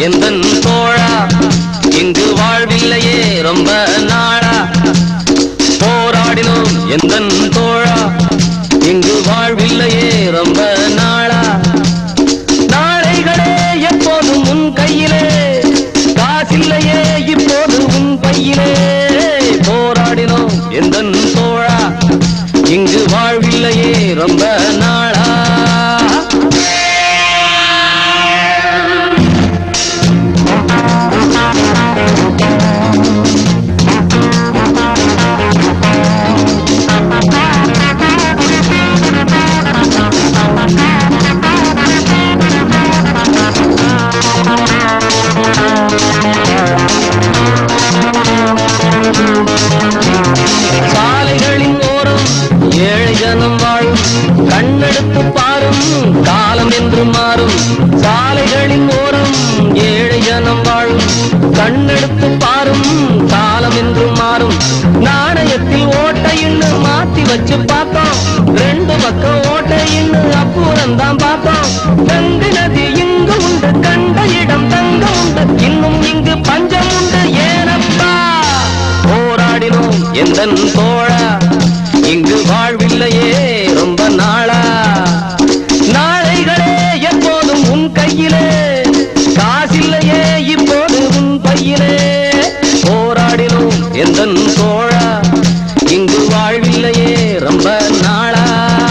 எந்தன் தோழா இங்கு வாழ்வில்லையே ரொம்ப நாளா போராடினோம் எந்தன் தோழா இங்கு வாழ்வில்லையே ரொம்ப நாளா நாளைகளே எப்போதும் உன் கையிலே காசில்லையே இப்போது உன் பையிலே போராடினோம் எந்தன் தோழா இங்கு வாழ்வில்லையே ரொம்ப நாளா சாலைகளின் ஓரம் ஏழை ஜனம் வாழும் கண்ணெடுத்து பாரும் காலம் என்று மாறும் சாலைகளின் ஓரம் ஏழை ஜனம் வாழும் கண்ணெடுத்து பாரும் காலம் என்று மாறும் நாணயத்தில் ஓட்டையின்னு மாத்தி வச்சு பார்த்தோம் ரெண்டு பக்கம் ஓட்டையின்னு அப்புறம் தான் பார்த்தோம் கங்கை நதி இங்கு உண்டு கண்ட இடம் தங்க உண்டு இன்னும் இங்கு பஞ்சம் உண்டு ஏனப்பா போராடினோம் எந்தன் தோழா இங்கு வாழ்வில்லையே ரொம்ப நாளா நாளைகளே எப்போதும் உன் கையிலே காசில்லையே இப்போது உன் பையிலே போராடினோம் எந்தன் தோழா இங்கு வாழ்வில்லையே ரொம்ப நாளா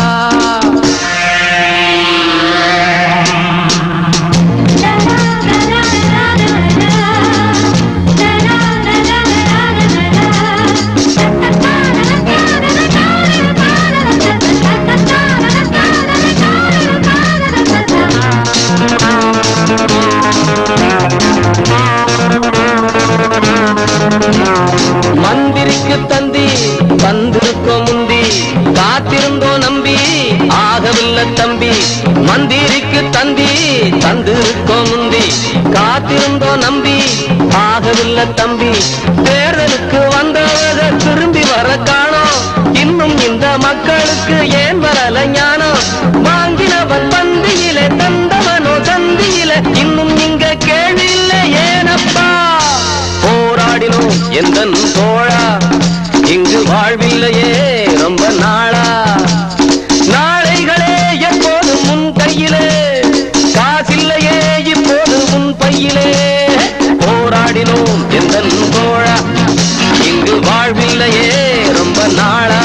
மந்திரிக்கு தந்தி வந்திருக்கோம் முந்தி காத்திருந்தோ நம்பி ஆகவில்லை தம்பி மந்திரிக்கு தந்தி தந்திருக்கோம் முந்தி காத்திருந்தோ நம்பி ஆகவில்லை தம்பி தேர்தலுக்கு வந்தவக திரும்பி வர காணோம் இன்னும் இந்த மக்களுக்கு ஏன் வரல ஞானம் வாங்கினவன் பந்தியிலே தந்தவனோ சந்தியிலே இன்னும் இங்க கேள்வி இல்லை ஏனப்பா போராடினோம் எந்தன் தோழா இங்கு வாழ்வில்லையே ரொம்ப நாளா நாளைகளே எப்போதும் உன் கையிலே காசில்லையே இப்போது உன் பையிலே போராடினோம் எந்தன் தோழா இங்கு வாழ்வில்லையே ரொம்ப நாளா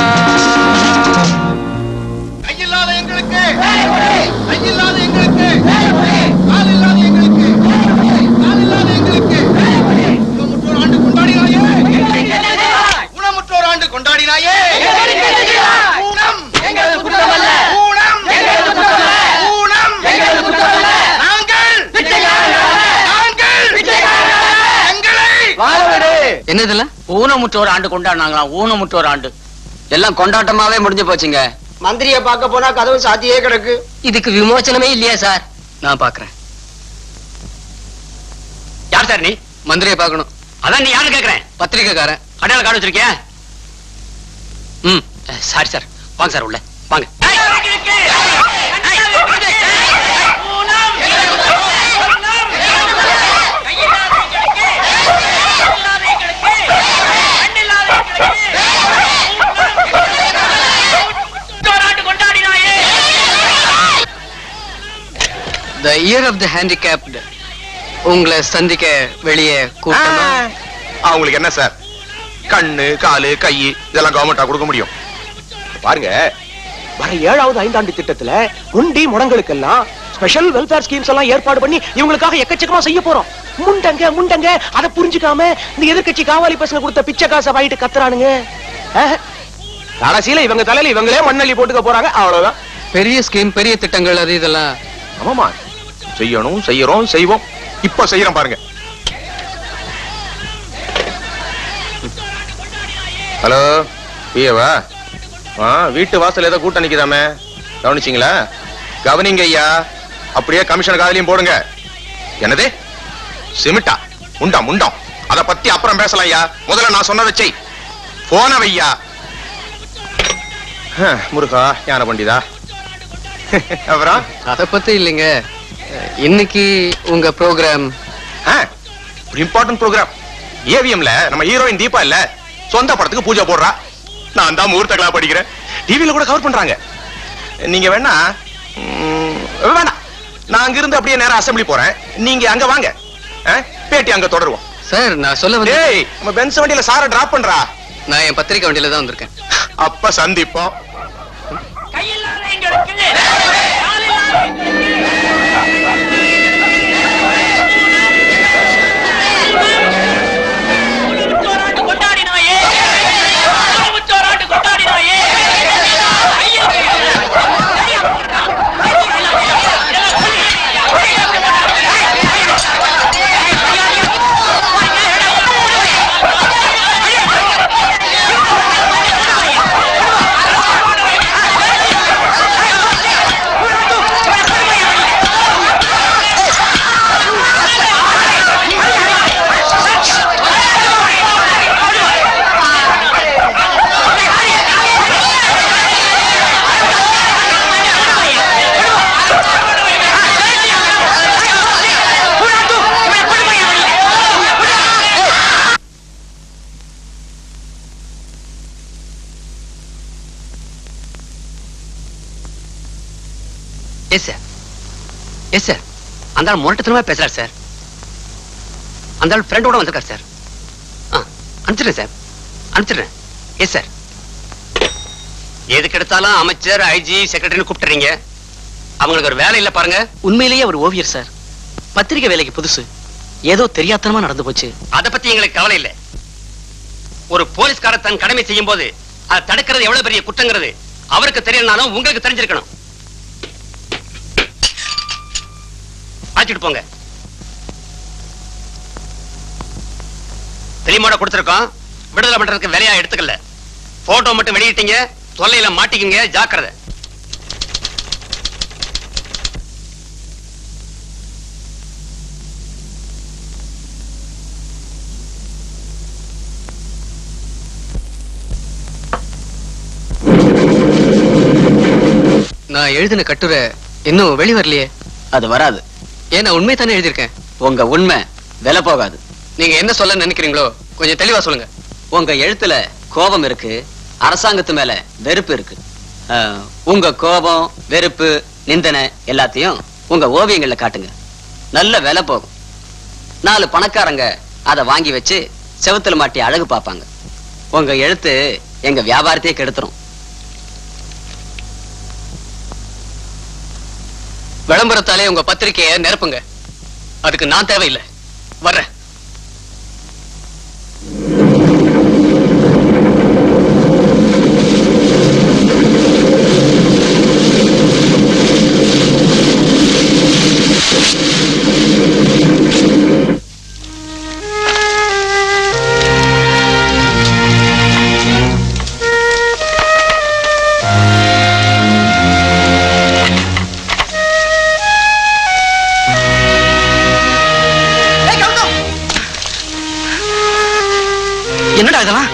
கையில்லாத எங்களுக்கு கையில்லாத எங்களுக்கு கால் இல்லாத எங்களுக்கு கால் இல்லாத எங்களுக்கு ஊனமுற்றோர் ஆண்டு கொண்டாடினாயே ஊனமுற்றோர் ஆண்டு கொண்டாடினாயே ஊனம் எங்களது குற்றமல்ல ஊனம் எங்களது குற்றமல்ல ஊனம் எங்களது குற்றமல்ல நாங்கள் நாங்கள் எங்களை என்னதுல ஊனமுற்றோர் ஆண்டு கொண்டாடினாங்களாம் ஊனமுற்றோர் ஆண்டு எல்லாம் கொண்டாட்டமாவே முடிஞ்சு போச்சுங்க மந்திரிய பார்க்க போனா கதவு சாத்தியே கிடக்கு இதுக்கு விமோச்சனமே இல்லையா சார் நான் பாக்குறேன் யார் சார் நீ மந்திரியை பார்க்கணும் அதான் நீ யாரு கேக்குறேன் பத்திரிக்கைக்காரன் அடையாள கார்டு வச்சிருக்கியா ம் சாரி சார் வாங்க சார் உள்ள வாங்க the year of the handicapped உங்களை சந்திக்க வெளியே கூட்டமா அவங்களுக்கு என்ன சார் கண்ணு காலு கை இதெல்லாம் கவர்மெண்டா கொடுக்க முடியும் பாருங்க வர ஏழாவது ஐந்தாண்டு திட்டத்துல குண்டி முடங்களுக்கெல்லாம் ஸ்பெஷல் வெல்ஃபேர் ஸ்கீம்ஸ் எல்லாம் ஏற்பாடு பண்ணி இவங்களுக்காக எக்கச்சக்கமா செய்ய போறோம் முண்டங்க முண்டங்க அதை புரிஞ்சுக்காம இந்த எதிர்க்கட்சி காவாலி பசங்க கொடுத்த பிச்சை காசை வாங்கிட்டு கத்துறானுங்க அஹ். கடைசியில இவங்க தலையில இவங்களே மண்ணள்ளி போட்டுக்க போறாங்க அவ்வளவுதான் பெரிய ஸ்கீம் பெரிய திட்டங்கள் அது இதெல்லாம் ஆமாமா செய்யணும் செய்யறோம் செய்வோம் இப்ப செய்யறோம் பாருங்க ஹலோ பிஏவா ஆ வீட்டு வாசல் ஏதோ கூட்டம் நிக்குதாமே கவனிச்சிங்களா கவனிங்க ஐயா அப்படியே கமிஷன் காதலையும் போடுங்க என்னது சிமிட்டா முண்டம் முண்டம் அத பத்தி அப்புறம் பேசலாம் ஐயா முதல்ல நான் சொன்னதை செய் போன வையா ஹம், முருகா ஞான பண்டிதா அப்புறம் அத பத்தி இல்லைங்க இன்னைக்கு உங்க ப்ரோக்ராம் ஒரு இம்பார்ட்டன்ட் ப்ரோக்ராம் ஏவிஎம்ல நம்ம ஹீரோயின் தீபா இல்ல சொந்த படத்துக்கு பூஜை போடுறா நான் தான் முகூர்த்த கலா படிக்கிறேன் டிவில கூட கவர் பண்றாங்க நீங்க வேணா ம், வேணாம் நான் அங்க இருந்து அப்படியே நேரா அசெம்பிளி போறேன் நீங்க அங்க வாங்க ஆ? பேட்டி அங்க தொடருவோம் சார் நான் சொல்ல வந்து டேய் நம்ம பென்ஸ் வண்டியில சாரை டிராப் பண்றா நான் என் பத்திரிக்கை வண்டியில தான் வந்திருக்கேன் அப்ப சந்திப்போம் எஸ் சார் எஸ் சார் அந்த ஆள் முரட்டத்தனமா பேசுறாரு சார் அந்த ஆள் ஃப்ரெண்டோட வந்திருக்காரு சார் ஆ அனுப்பிச்சிடுறேன் சார் அனுப்பிச்சிடுறேன் எஸ் சார் எதுக்கு எடுத்தாலும் அமைச்சர் ஐஜி செக்ரட்டரின்னு கூப்பிட்டுறீங்க அவங்களுக்கு ஒரு வேலை இல்ல பாருங்க உண்மையிலேயே அவர் ஓவியர் சார் பத்திரிகை வேலைக்கு புதுசு ஏதோ தெரியாத்தனமா நடந்து போச்சு அத பத்தி எங்களுக்கு கவலை இல்ல ஒரு போலீஸ்காரர் தன் கடமை செய்யும் போது அதை தடுக்கிறது எவ்வளவு பெரிய குற்றங்கிறது அவருக்கு தெரியலனாலும் உங்களுக்கு தெரிஞ்சிருக்கணும் ஆச்சிட்டு போங்க தெளிமோட கொடுத்திருக்கோம் விடுதலை பண்றதுக்கு வேலையா எடுத்துக்கல போட்டோ மட்டும் வெளியிட்டீங்க தொல்லையில மாட்டிக்கிங்க ஜாக்கிரதை நான் எழுதின கட்டுரை இன்னும் வெளி வரலையே அது வராது ஏன் உண்மை தானே எழுதியிருக்கேன் உங்க உண்மை விலை போகாது நீங்க என்ன சொல்ல நினைக்கிறீங்களோ கொஞ்சம் தெளிவா சொல்லுங்க உங்க எழுத்துல கோபம் இருக்கு அரசாங்கத்து மேல வெறுப்பு இருக்கு அஹ், உங்க கோபம் வெறுப்பு நிந்தனை எல்லாத்தையும் உங்க ஓவியங்கள்ல காட்டுங்க நல்ல விலை போகும் நாலு பணக்காரங்க அதை வாங்கி வச்சு செவுத்துல மாட்டி அழகு பார்ப்பாங்க உங்க எழுத்து எங்க வியாபாரத்தையே கெடுத்துரும் விளம்பரத்தாலே உங்க பத்திரிக்கையை நிரப்புங்க அதுக்கு நான் தேவையில்லை வர்றேன் என்னடா இதெல்லாம்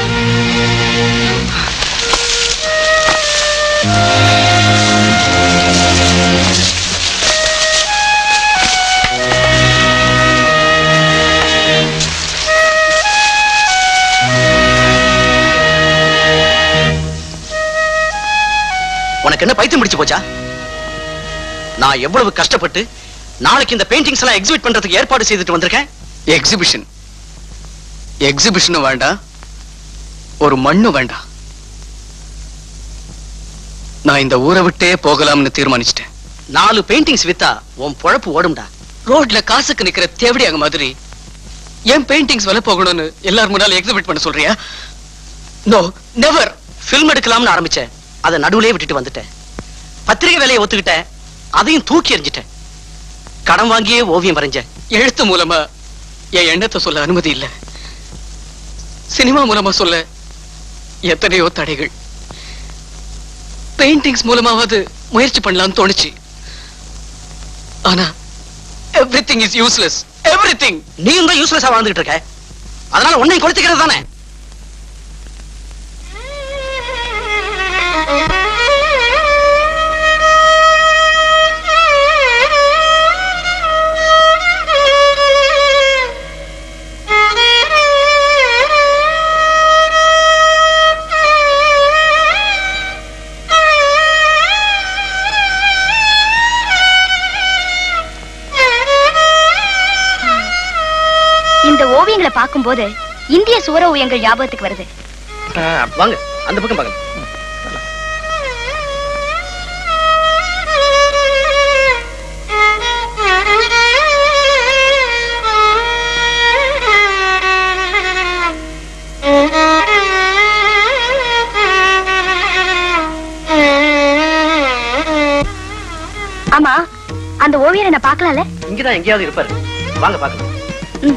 உனக்கு என்ன பைத்தியம் பிடிச்சு போச்சா நான் எவ்வளவு கஷ்டப்பட்டு நாளைக்கு இந்த பெயிண்டிங்ஸ் எல்லாம் எக்ஸிபிட் பண்றதுக்கு ஏற்பாடு செய்துட்டு வந்திருக்கேன் எக்ஸிபிஷன் எக்ஸிபிஷனும் வேண்டாம் ஒரு மண்ணும் வேண்டாம் நான் இந்த ஊரை விட்டே போகலாம்னு தீர்மானிச்சிட்டேன் நாலு பெயிண்டிங்ஸ் வித்தா உன் பொழப்பு ஓடும்டா ரோட்ல காசுக்கு நிக்கிற தேவடியாங்க மாதிரி என் பெயிண்டிங்ஸ் விலை போகணும்னு எல்லார் முன்னால எக்ஸிபிட் பண்ண சொல்றியா நோ நெவர் ஃபில்ம் எடுக்கலாம்னு ஆரம்பிச்சேன் அதை நடுவுலயே விட்டுட்டு வந்துட்டேன் பத்திரிகை வேலையை ஒத்துக்கிட்டேன் அதையும் தூக்கி எறிஞ்சிட்டேன் கடன் வாங்கியே ஓவியம் வரைஞ்சேன் எழுத்து மூலமா என் எண்ணத்தை சொல்ல அனுமதி இல்ல சினிமா மூலமா சொல்ல எத்தனையோ தடைகள் பெயிண்டிங்ஸ் மூலமாவது முயற்சி பண்ணலாம்னு தோணுச்சு ஆனா எவ்ரிதிங் இஸ் யூஸ்லெஸ் எவ்ரிதிங் நீயும் தான் யூஸ்லெஸ்ஸா வாழ்ந்துட்டு இருக்க அதனால உன்னை கொளுத்திக்கிறது தானே இந்த ஓவியங்களை பார்க்கும்போது இந்திய சுவர ஓவியங்கள் ஞாபகத்துக்கு வருது வாங்க அந்த பக்கம் பார்க்கலாம் ஆமா அந்த ஓவியரை நான் பார்க்கலாம்ல இங்கதான் எங்கேயாவது இருப்பாரு வாங்க பார்க்கலாம் ம்.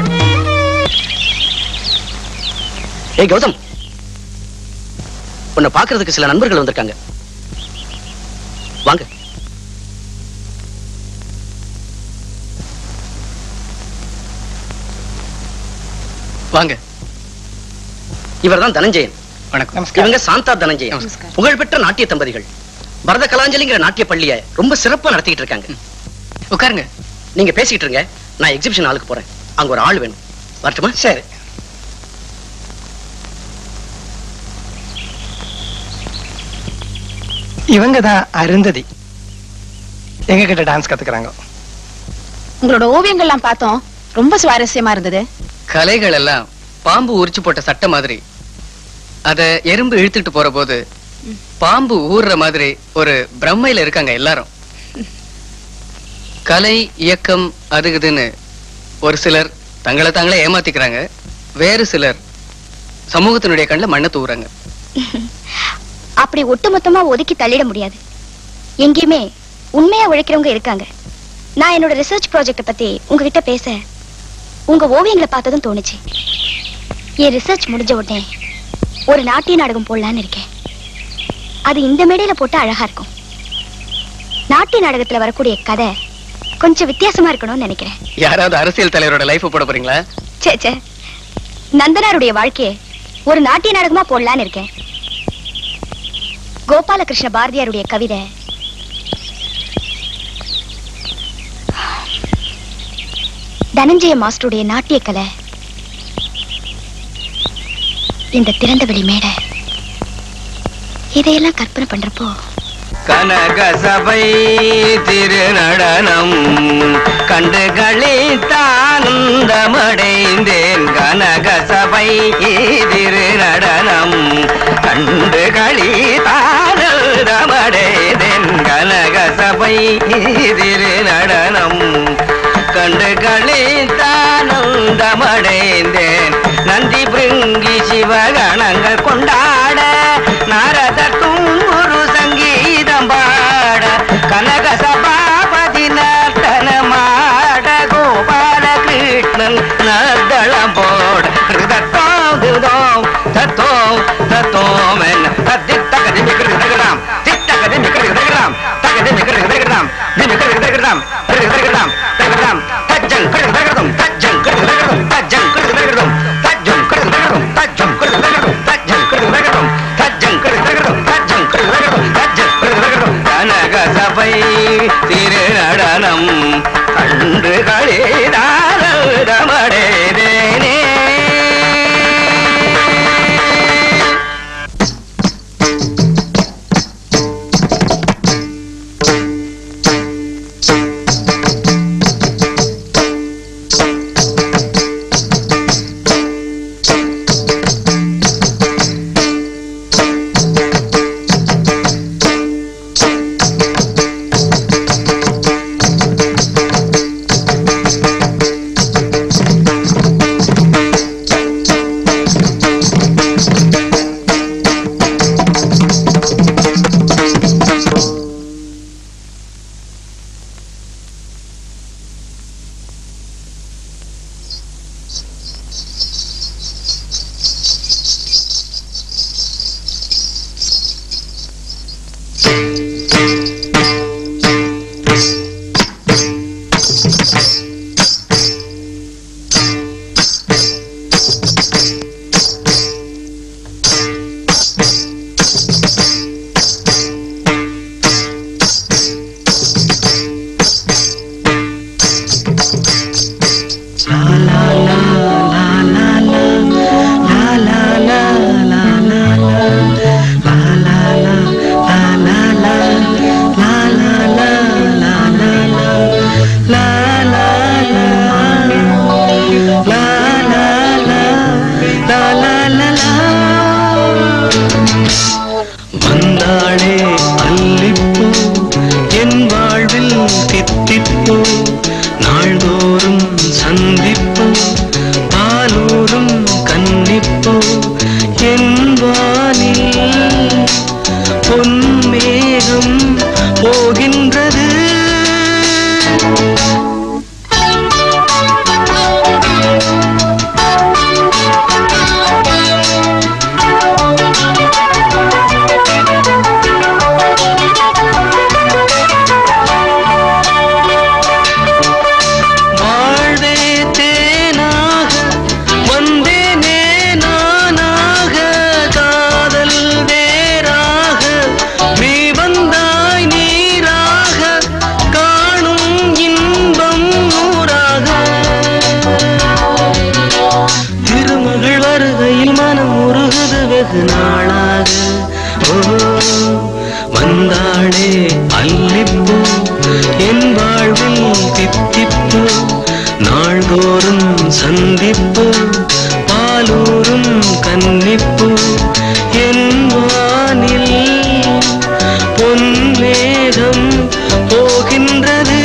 ஏய் கௌதம் உன்னை பார்க்கிறதுக்கு சில நண்பர்கள் வந்திருக்காங்க வாங்க வாங்க இவர்தான் தனஞ்சயன் வணக்கம் இவங்க சாந்தா தனஞ்சயன் புகழ்பெற்ற நாட்டிய தம்பதிகள் பரத கலாஞ்சலிங்கிற நாட்டிய பள்ளிய ரொம்ப சிறப்பா நடத்திக்கிட்டு இருக்காங்க உட்காருங்க நீங்க பேசிக்கிட்டு இருங்க நான் எக்ஸிபிஷன் ஆளுக்கு போறேன் அங்க ஒரு ஆள் வேணும் வரட்டுமா சரி இவங்க தான் அருந்ததி எங்க கிட்ட டான்ஸ் கத்துக்கிறாங்க உங்களோட ஓவியங்கள்லாம் பார்த்தோம் ரொம்ப சுவாரஸ்யமா இருந்தது கலைகள் எல்லாம் பாம்பு உரிச்சு போட்ட சட்டை மாதிரி அத எறும்பு இழுத்துட்டு போற போது பாம்பு ஊறுற மாதிரி ஒரு பிரம்மையில இருக்காங்க எல்லாரும் கலை இயக்கம் அது இதுன்னு ஒரு சிலர் தங்களை தாங்களே ஏமாத்திக்கிறாங்க வேறு சிலர் சமூகத்தினுடைய கண்ணில் மண்ணை தூவுறாங்க அப்படி ஒட்டுமொத்தமா ஒதுக்கி தள்ளிட முடியாது எங்கேயுமே உண்மையா உழைக்கிறவங்க இருக்காங்க நான் என்னோட ரிசர்ச் ப்ராஜெக்ட பத்தி உங்ககிட்ட பேச உங்க ஓவியங்களை பார்த்ததும் தோணுச்சு என் ரிசர்ச் முடிஞ்ச உடனே ஒரு நாட்டிய நாடகம் போடலான்னு இருக்கேன் அது இந்த மேடையில போட்டா அழகா இருக்கும் நாட்டிய நாடகத்துல வரக்கூடிய கதை கொஞ்சம் வித்தியாசமா இருக்கணும்னு நினைக்கிறேன் யாராவது அரசியல் தலைவரோட லைஃப் போட போறீங்களா சே சே நந்தனாருடைய வாழ்க்கையை ஒரு நாட்டிய நாடகமா போடலான்னு இருக்கேன் கோபாலகிருஷ்ண பாரதியாருடைய கவிதை தனஞ்சய மாஸ்டருடைய நாட்டிய கலை இந்த திறந்தவெளி மேடை இதையெல்லாம் கற்பனை பண்றப்போ கனக சபை திருநடனம் கண்டு களித்தானந்தமடைந்தேன் கனக சபை திருநடனம் கண்டு களித்தானந்தமடைந்தேன் கனக சபை திருநடனம் கண்டு களித்தானந்தமடைந்தேன் நந்தி பிருங்கி சிவகணங்கள் கொண்டாட நாரதர் தும்புரு சங்கீதம் பாட கனக சபாபதி நர்த்தனமாட கோபால கிருஷ்ணன் நர்தளம் போட தத்தோம் தத்தோம் தத்தோம் தத்தோம் என்ன தத்தித்த கதி மிக்கிறதாம் திட்ட கதி மிக்கிறதாம் தகதி மிக்கிறதாம் மிக்கிறதாம் மிக்கிறதாம் தகதாம் தஜ்ஜங் கிருதகதம் தஜ்ஜங் கிருதகதம் தஜ்ஜங் கிருதகதம் தஜ்ஜங் கிருதகதம் தஜ்ஜங் கிருதகதம் தஜ்ஜங் கிருதகதம் தஜ்ஜங் கிருதகதம் தஜ்ஜங் கிருதகதம் தஜ்ஜங் கிருதகதம் கனக சபை திருநடனம் கண்டு களிதாரமடேனே la la வெகு நாளாக ஓ வந்தாளே அல்லிப்பூ என் வாழ்வில் தித்திப்பு நாள்தோறும் சந்திப்பு பாலூரும் கன்னிப்பு என் வானில் பொன்மேகம் போகின்றது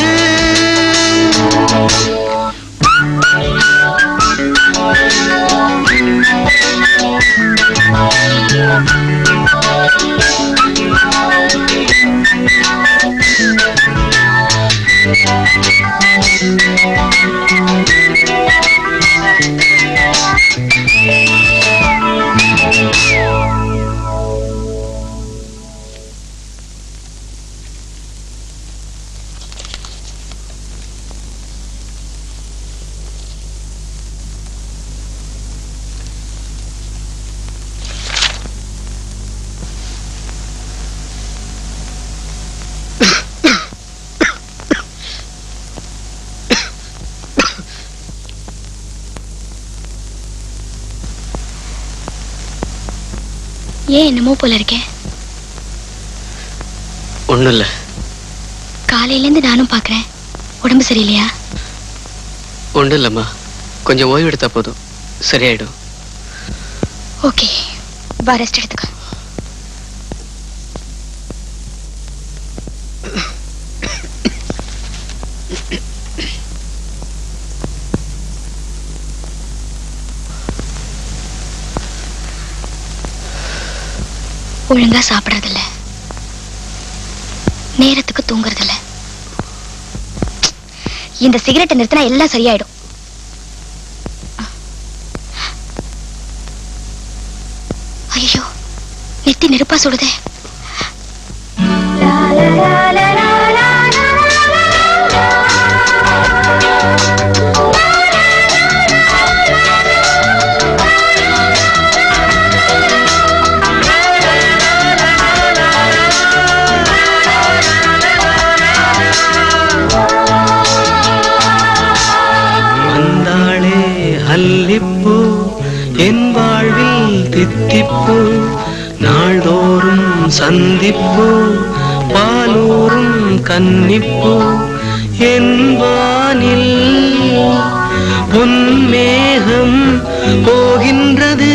ஏன் என்னமோ போல இருக்கேன் ஒண்ணும் இல்ல காலையில இருந்து நானும் பாக்குறேன் உடம்பு சரியில்லையா ஒண்ணும் இல்லம்மா கொஞ்சம் ஓய்வு எடுத்தா போதும் சரியாயிடும் ஓகே வா ரெஸ்ட் எடுத்துக்க ஒழுங்கா சாப்பிடறதில்ல நேரத்துக்கு தூங்குறதில்ல இந்த சிகரெட்டை நிறுத்தினா எல்லாம் சரியாயிடும் ஐயோ நெத்தி நெருப்பா சுடுதே வந்தாளே அல்லிப்பூ என் வாழ்வில் தித்திப்பு நாள்தோறும் சந்திப்பு பாலூரும் கன்னிப்பு என் வானில் பொன்மேகம் போகின்றது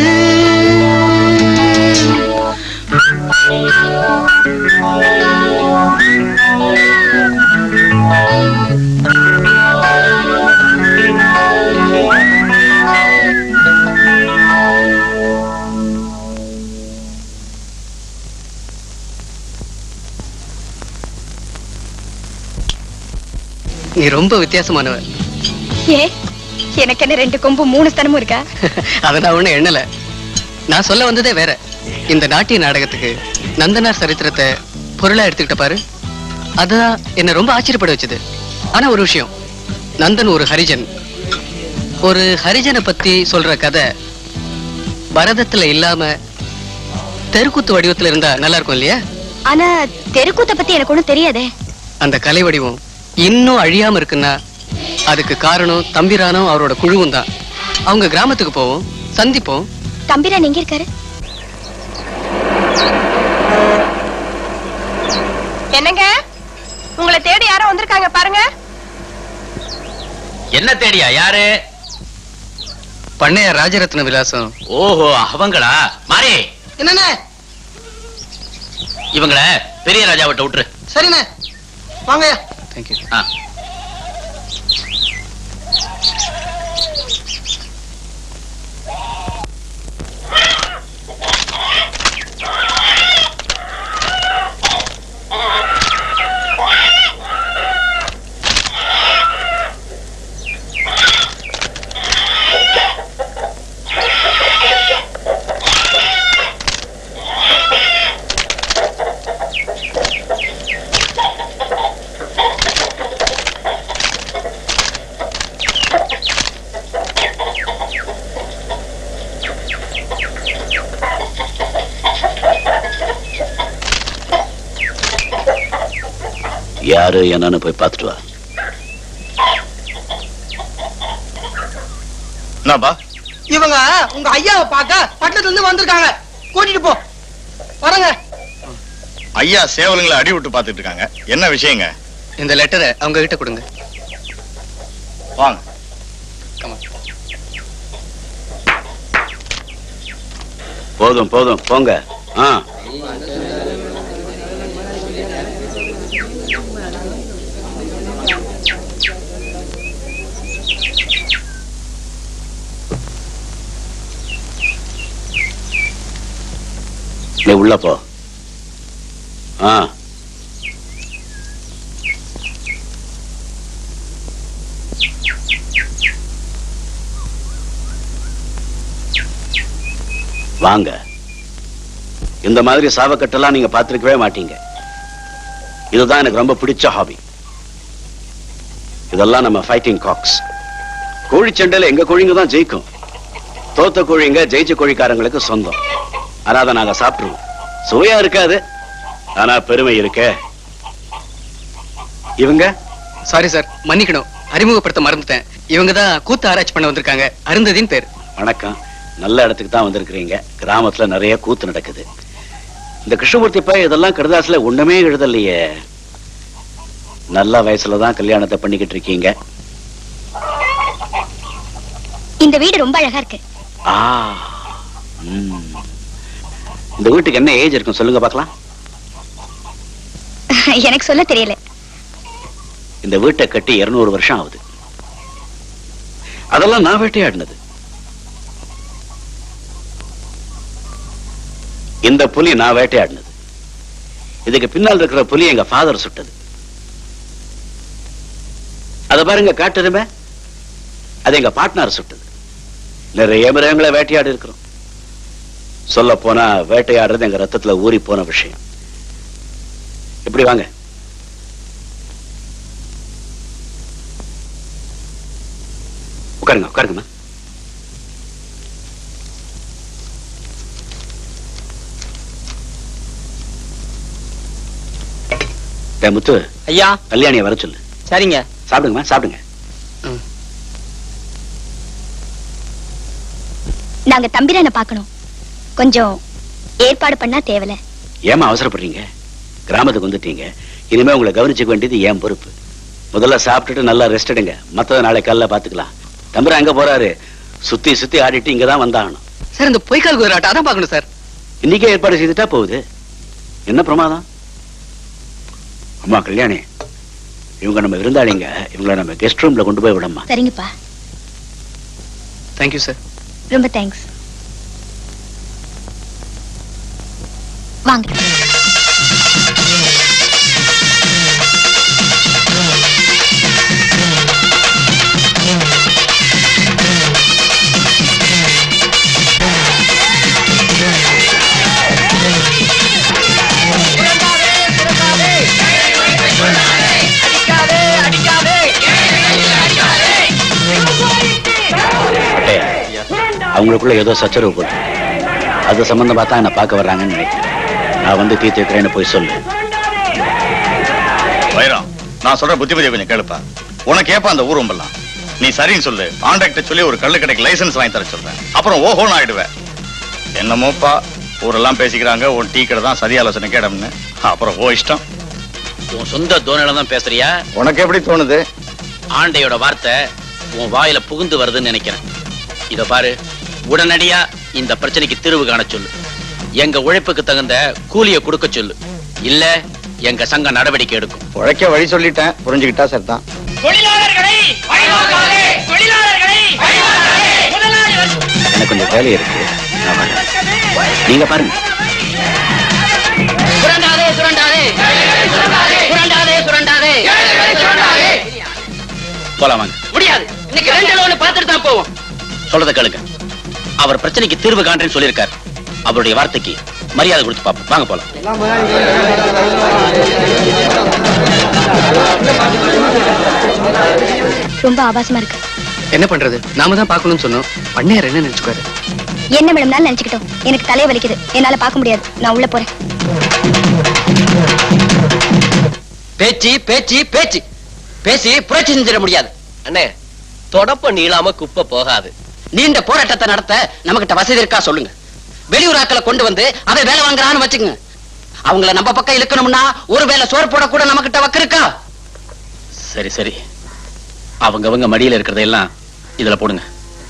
நீ ரொம்ப வித்தியாசமானவ ஏ எனக்கு என்ன ரெண்டு கொம்பு மூணு ஸ்தனமும் இருக்கா அதை நான் ஒண்ணு எண்ணல நான் சொல்ல வந்ததே வேற இந்த நாட்டிய நாடகத்துக்கு நந்தனார் சரித்திரத்தை பொருளா எடுத்துக்கிட்ட பாரு அதான் என்ன ரொம்ப ஆச்சரியப்பட வச்சது ஆனா ஒரு விஷயம் நந்தன் ஒரு ஹரிஜன் ஒரு ஹரிஜனை பத்தி சொல்ற கதை பரதத்துல இல்லாம தெருக்கூத்து வடிவத்துல இருந்தா நல்லா இருக்கும் இல்லையா ஆனா தெருக்கூத்த பத்தி எனக்கு ஒண்ணும் தெரியாதே அந்த கலை வடிவம் இன்னும் அழியாம இருக்குன்னா அதுக்கு காரணம் தம்பிரானும் அவரோட குழுவும் தான் அவங்க கிராமத்துக்கு போவோம் சந்திப்போம் தம்பிரான் எங்க இருக்காரு என்னங்க உங்களை தேடி யாரோ வந்திருக்காங்க பாருங்க என்ன தேடியா யாரு பண்ணைய ராஜரத்ன விலாசம் ஓஹோ அவங்களா மாறி என்னண்ணே இவங்கள பெரிய ராஜாவிட்ட விட்டுரு சரிண்ணே வாங்க தேங்க்யூ ஆ. யாரு என்னன்னு போய் பார்த்துட்டு வா என்னப்பா இவங்க உங்க ஐயாவை பார்க்க பட்டணத்துல இருந்து வந்திருக்காங்க கூட்டிட்டு போ வரங்க ஐயா சேவலுங்களை அடி விட்டு பார்த்துட்டு இருக்காங்க என்ன விஷயங்க இந்த லெட்டரை அவங்க கிட்ட கொடுங்க வாங்க போதும் போதும் போங்க ஆ நீ உள்ள போ ஆ வாங்க இந்த மாதிரி சாவக்கட்டெல்லாம் நீங்க பார்த்திருக்கவே மாட்டீங்க இதுதான் எனக்கு ரொம்ப பிடிச்ச ஹாபி இதெல்லாம் நம்ம ஃபைட்டிங் காக்ஸ் கோழி சண்டையில எங்க கோழிங்க தான் ஜெயிக்கும் தோத்த கோழிங்க ஜெயிச்ச கோழிக்காரங்களுக்கு சொந்தம் ஆனா அதை நாங்க சாப்பிட்டுருவோம் சுவையா இருக்காது ஆனா பெருமை இருக்கே இவங்க சாரி சார் மன்னிக்கணும் அறிமுகப்படுத்த மறந்துட்டேன் இவங்க தான் கூத்து ஆராய்ச்சி பண்ண வந்திருக்காங்க அருந்ததின் பேர் வணக்கம் நல்ல இடத்துக்கு தான் வந்திருக்கிறீங்க கிராமத்துல நிறைய கூத்து நடக்குது இந்த கிருஷ்ணமூர்த்தி பையன் இதெல்லாம் கடுதாசுல ஒண்ணுமே எழுதலையே நல்ல வயசுல தான் கல்யாணத்தை பண்ணிக்கிட்டு இருக்கீங்க இந்த வீடு ரொம்ப அழகா இருக்கு ஆ ம். இந்த வீட்டுக்கு என்ன ஏஜ் இருக்கும் சொல்லுங்க பார்க்கலாம் எனக்கு சொல்ல தெரியல இந்த வீட்டை கட்டி 200 வருஷம் ஆகுது அதெல்லாம் நான் வேட்டையாடினது இந்த புலி நான் வேட்டையாடினது இதுக்கு பின்னால் இருக்கிற புலி எங்க ஃபாதர் சுட்டது அத பாருங்க காட்டுதுமே அது எங்க பார்ட்னர் சுட்டது நிறைய மிருகங்களை வேட்டையாடி இருக்கிறோம் சொல்ல போனா வேட்டையாடுறது எங்க ரத்தத்துல ஊறி போன விஷயம் இப்படி வாங்க உட்காருங்க உட்காருங்கம்மா டேய் முத்து ஐயா கல்யாணியை வர சொல்லு சரிங்க சாப்பிடுங்கம்மா சாப்பிடுங்க நாங்க தம்பிரான பார்க்கணும் கொஞ்சம் ஏற்பாடு பண்ணா தேவல ஏமா அவசரப்படுறீங்க கிராமத்துக்கு வந்துட்டீங்க இனிமே உங்களை கவனிச்சுக்க வேண்டியது என் பொறுப்பு முதல்ல சாப்பிட்டுட்டு நல்லா ரெஸ்ட் எடுங்க மத்தத நாளை காலைல பாத்துக்கலாம் தம்பி அங்க போறாரு சுத்தி சுத்தி ஆடிட்டு இங்கதான் வந்தாகணும் சார் இந்த பொய்க்கால் குதிராட்டம் அதான் பார்க்கணும் சார் இன்னைக்கே ஏற்பாடு செய்துட்டா போகுது என்ன பிரமாதம் அம்மா கல்யாணி இவங்க நம்ம விருந்தாளிங்க இவங்கள நம்ம கெஸ்ட் ரூம்ல கொண்டு போய் விடம்மா சரிங்கப்பா தேங்க்யூ சார் ரொம்ப தேங்க்ஸ் வாங்க பட்டையா, அவங்களுக்குள்ள ஏதோ சச்சரவு போட்டு அது சம்பந்தமா தான் என்ன பார்க்க வர்றாங்கன்னு நினைக்கிறேன் நான் வந்து தீர்த்துக்கிறேன்னு போய் சொல்லு வைரம் நான் சொல்ற புத்தி பத்தியை கொஞ்சம் கேளுப்பா உனக்கு ஏப்பா அந்த ஊர்வம்பெல்லாம் நீ சரின்னு சொல்லு கான்ட்ராக்ட சொல்லி ஒரு கள்ளு கடைக்கு லைசென்ஸ் வாங்கி தர சொல்றேன் அப்புறம் ஓஹோன்னு ஆயிடுவேன் என்னமோப்பா ஊரெல்லாம் பேசிக்கிறாங்க உன் டீ கடை தான் சதி ஆலோசனை கேடம்னு அப்புறம் ஓ இஷ்டம் உன் சொந்த தோணையில தான் பேசுறியா உனக்கு எப்படி தோணுது ஆண்டையோட வார்த்தை உன் வாயில புகுந்து வருதுன்னு நினைக்கிறேன் இத பாரு உடனடியா இந்த பிரச்சனைக்கு தீர்வு காண சொல்லு எங்க உழைப்புக்கு தகுந்த கூலியை கொடுக்க சொல்லு இல்ல எங்க சங்கம் நடவடிக்கை எடுக்கும் உழைக்க வழி சொல்லிட்டேன் புரிஞ்சுக்கிட்டா சரிதான் எனக்கு கொஞ்சம் வேலை இருக்கு நான் வரேன். நீங்க பாருங்க சுரண்டாதே சுரண்டாதே சுரண்டாதே சுரண்டாதே போலாம் வாங்க முடியாது இன்னைக்கு ரெண்டு லோன் பார்த்துட்டு தான் போவோம் சொல்றத கேளுங்க அவர் பிரச்சனைக்கு தீர்வு காண்றேன்னு சொல்லியிருக்காரு அவருடைய வார்த்தைக்கு மரியாதை கொடுத்து பார்ப்போம் வாங்க போலாம் ரொம்ப ஆபாசமா இருக்கு என்ன பண்றது நாம தான் பார்க்கணும்னு சொன்னோம் பண்ணையார் என்ன நினைச்சுக்காரு என்ன வேணும்னாலும் நினைச்சுக்கிட்டோம் எனக்கு தலைய வலிக்குது என்னால பார்க்க முடியாது நான் உள்ள போறேன் பேச்சு பேச்சு பேச்சு பேசி புரட்சி செஞ்சிட முடியாது அண்ணே தொடப்ப நீளாம குப்பை போகாது நீண்ட போராட்டத்தை நடத்த நம்மகிட்ட வசதி இருக்கா சொல்லுங்க வெளியூர் ஆட்களை கொண்டு வந்து அதை வேலை வாங்குறான்னு வச்சுங்க அவங்கள நம்ம பக்கம் இழுக்கணும்னா ஒரு வேலை சோறு போட கூட நம்ம கிட்ட வக்கு இருக்கா சரி சரி அவங்கவங்க மடியில இருக்கிறதையெல்லாம் இதுல போடுங்க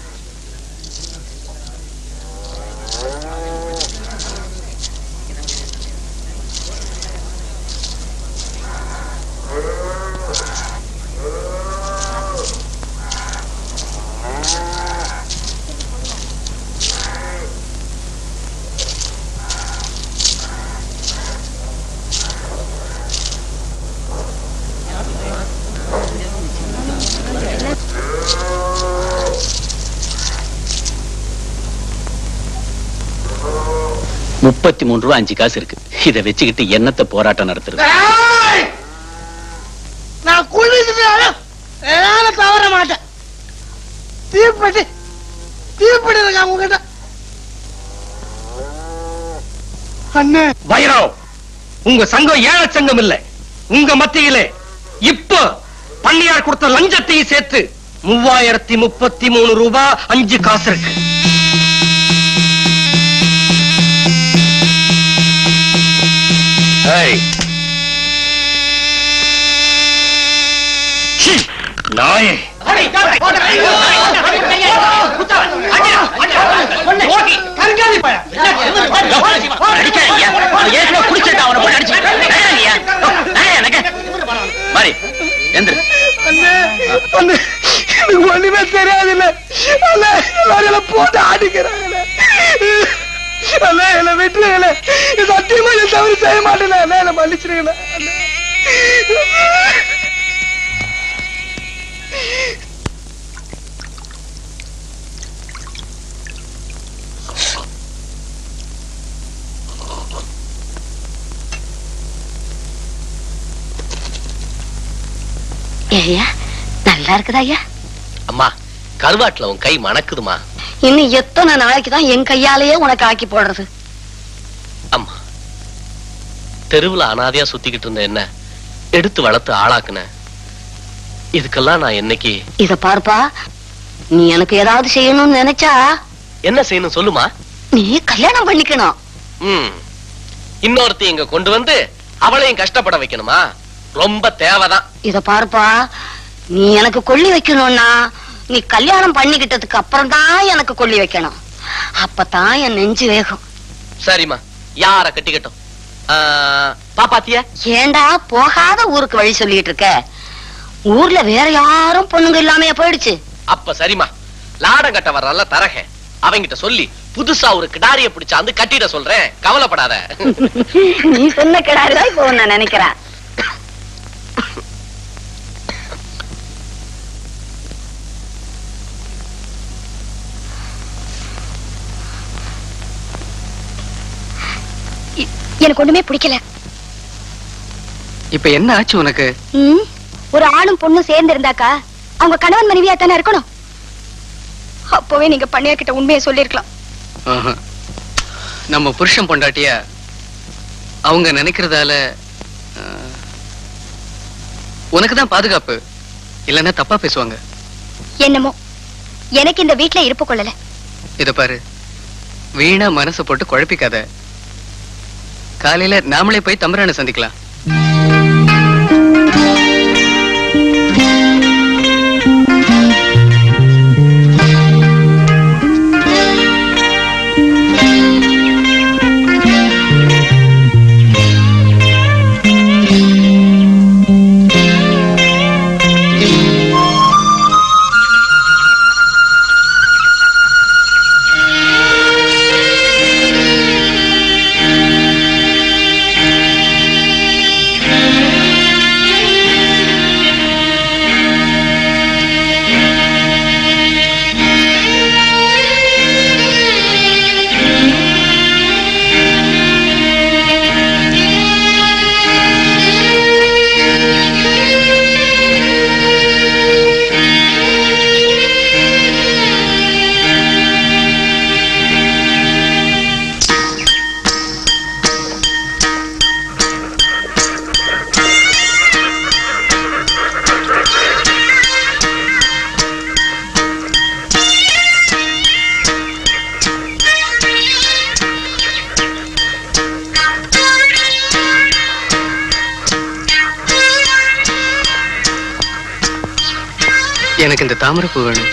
முப்பத்தி மூணு ரூபா அஞ்சு காசு இருக்கு இதை வச்சுக்கிட்டு என்னத்த போராட்டம் நடத்துறது நான் குளிச்சுட்டாலும் என்னால தவற மாட்டேன் தீப்பெட்டி தீப்பெட்டி இருக்கா உங்ககிட்ட அண்ணே வைரவ் உங்க சங்கம் ஏழை சங்கம் இல்ல உங்க மத்தியிலே இப்போ பண்ணியார் கொடுத்த லஞ்சத்தையும் சேர்த்து மூவாயிரத்தி முப்பத்தி மூணு ரூபாய் அஞ்சு காசு இருக்கு ஏய். சீ, நாயே மாறி எந்திரு அண்ணே அண்ணே எனக்கு ஒண்ணுமே தெரியாதுல்ல அண்ணே எல்லாரும் போட்டு அடிக்கிறாங்களே அண்ணே என்ன விட்டுருங்களே சத்தியமா என் தவறு செய்ய மாட்டேன் அண்ணே என்ன மன்னிச்சிருங்களே அண்ணே ஐயா நல்லா இருக்குதா ஐயா அம்மா கருவாட்டுல உன் கை மணக்குதுமா இன்னும் எத்தனை நாளைக்கு தான் என் கையாலேயே உனக்கு ஆக்கி போடுறது அம்மா தெருவுல அனாதையா சுத்திக்கிட்டு இருந்த என்ன எடுத்து வளர்த்து ஆளாக்குன இதுக்கெல்லாம் நான் என்னைக்கு இத பார்ப்பா நீ எனக்கு ஏதாவது செய்யணும்னு நினைச்சா என்ன செய்யணும் சொல்லுமா நீ கல்யாணம் பண்ணிக்கணும் ம் இன்னொருத்தி இங்க கொண்டு வந்து அவளையும் கஷ்டப்பட வைக்கணுமா ரொம்ப தேவைதான் இத பார்ப்பா நீ எனக்கு கொள்ளி வைக்கணும்னா நீ கல்யாணம் பண்ணிக்கிட்டதுக்கு அப்புறம் தான் எனக்கு கொள்ளி வைக்கணும் அப்பதான் என் நெஞ்சு வேகும் சரிம்மா யார கட்டிக்கட்டும் ஆ, பாப்பாத்திய ஏண்டா போகாத ஊருக்கு வழி சொல்லிட்டு இருக்க ஊர்ல வேற யாரும் பொண்ணுங்க இல்லாமையா போயிடுச்சு அப்ப சரிம்மா லாடம் கட்ட வர்றல தரக அவங்கிட்ட சொல்லி புதுசா ஒரு கிடாரிய பிடிச்சாந்து கட்டிட சொல்றேன் கவலைப்படாத நீ சொன்ன கிடாரிதான் இப்போ நான் நினைக்கிறேன் எனக்கு ஒண்ணுமே பிடிக்கல இப்ப என்ன ஆச்சு உனக்கு ம், ஒரு ஆணும் பொண்ணும் சேர்ந்து இருந்தாக்கா அவங்க கணவன் மனைவியா தானே இருக்கணும் அப்பவே நீங்க பண்ணியார் கிட்ட உண்மையை சொல்லிருக்கலாம் ஆஹா. நம்ம புருஷன் பொண்டாட்டிய அவங்க நினைக்கிறதால உனக்கு தான் பாதுகாப்பு இல்லைன்னா தப்பா பேசுவாங்க என்னமோ எனக்கு இந்த வீட்ல இருப்பு கொள்ளல இத பாரு வீணா மனசை போட்டு குழப்பிக்காத காலையில நாமளே போய் தம்பரான சந்திக்கலாம் ஆ இந்த தாமரைப்பூ வேணும்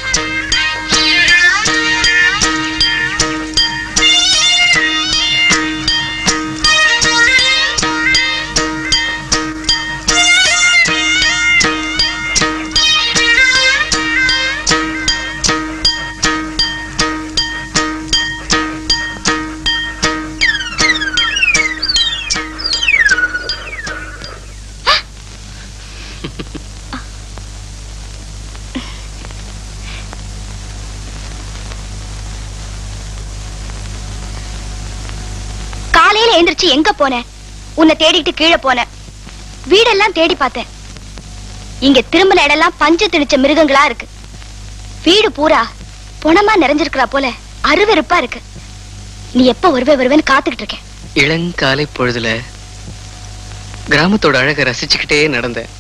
காலையில எந்திரிச்சு எங்க போன உன்னை தேடிட்டு கீழே போன வீடெல்லாம் தேடி பார்த்தேன் இங்க திரும்பின இடம்லாம் பஞ்சு திணிச்ச மிருகங்களா இருக்கு வீடு பூரா பொணமா நிறைஞ்சிருக்கிறா போல அருவெருப்பா இருக்கு நீ எப்ப வருவே வருவேன்னு காத்துக்கிட்டு இருக்கேன் இளங்காலை பொழுதுல கிராமத்தோட அழகை ரசிச்சுக்கிட்டே நடந்தேன்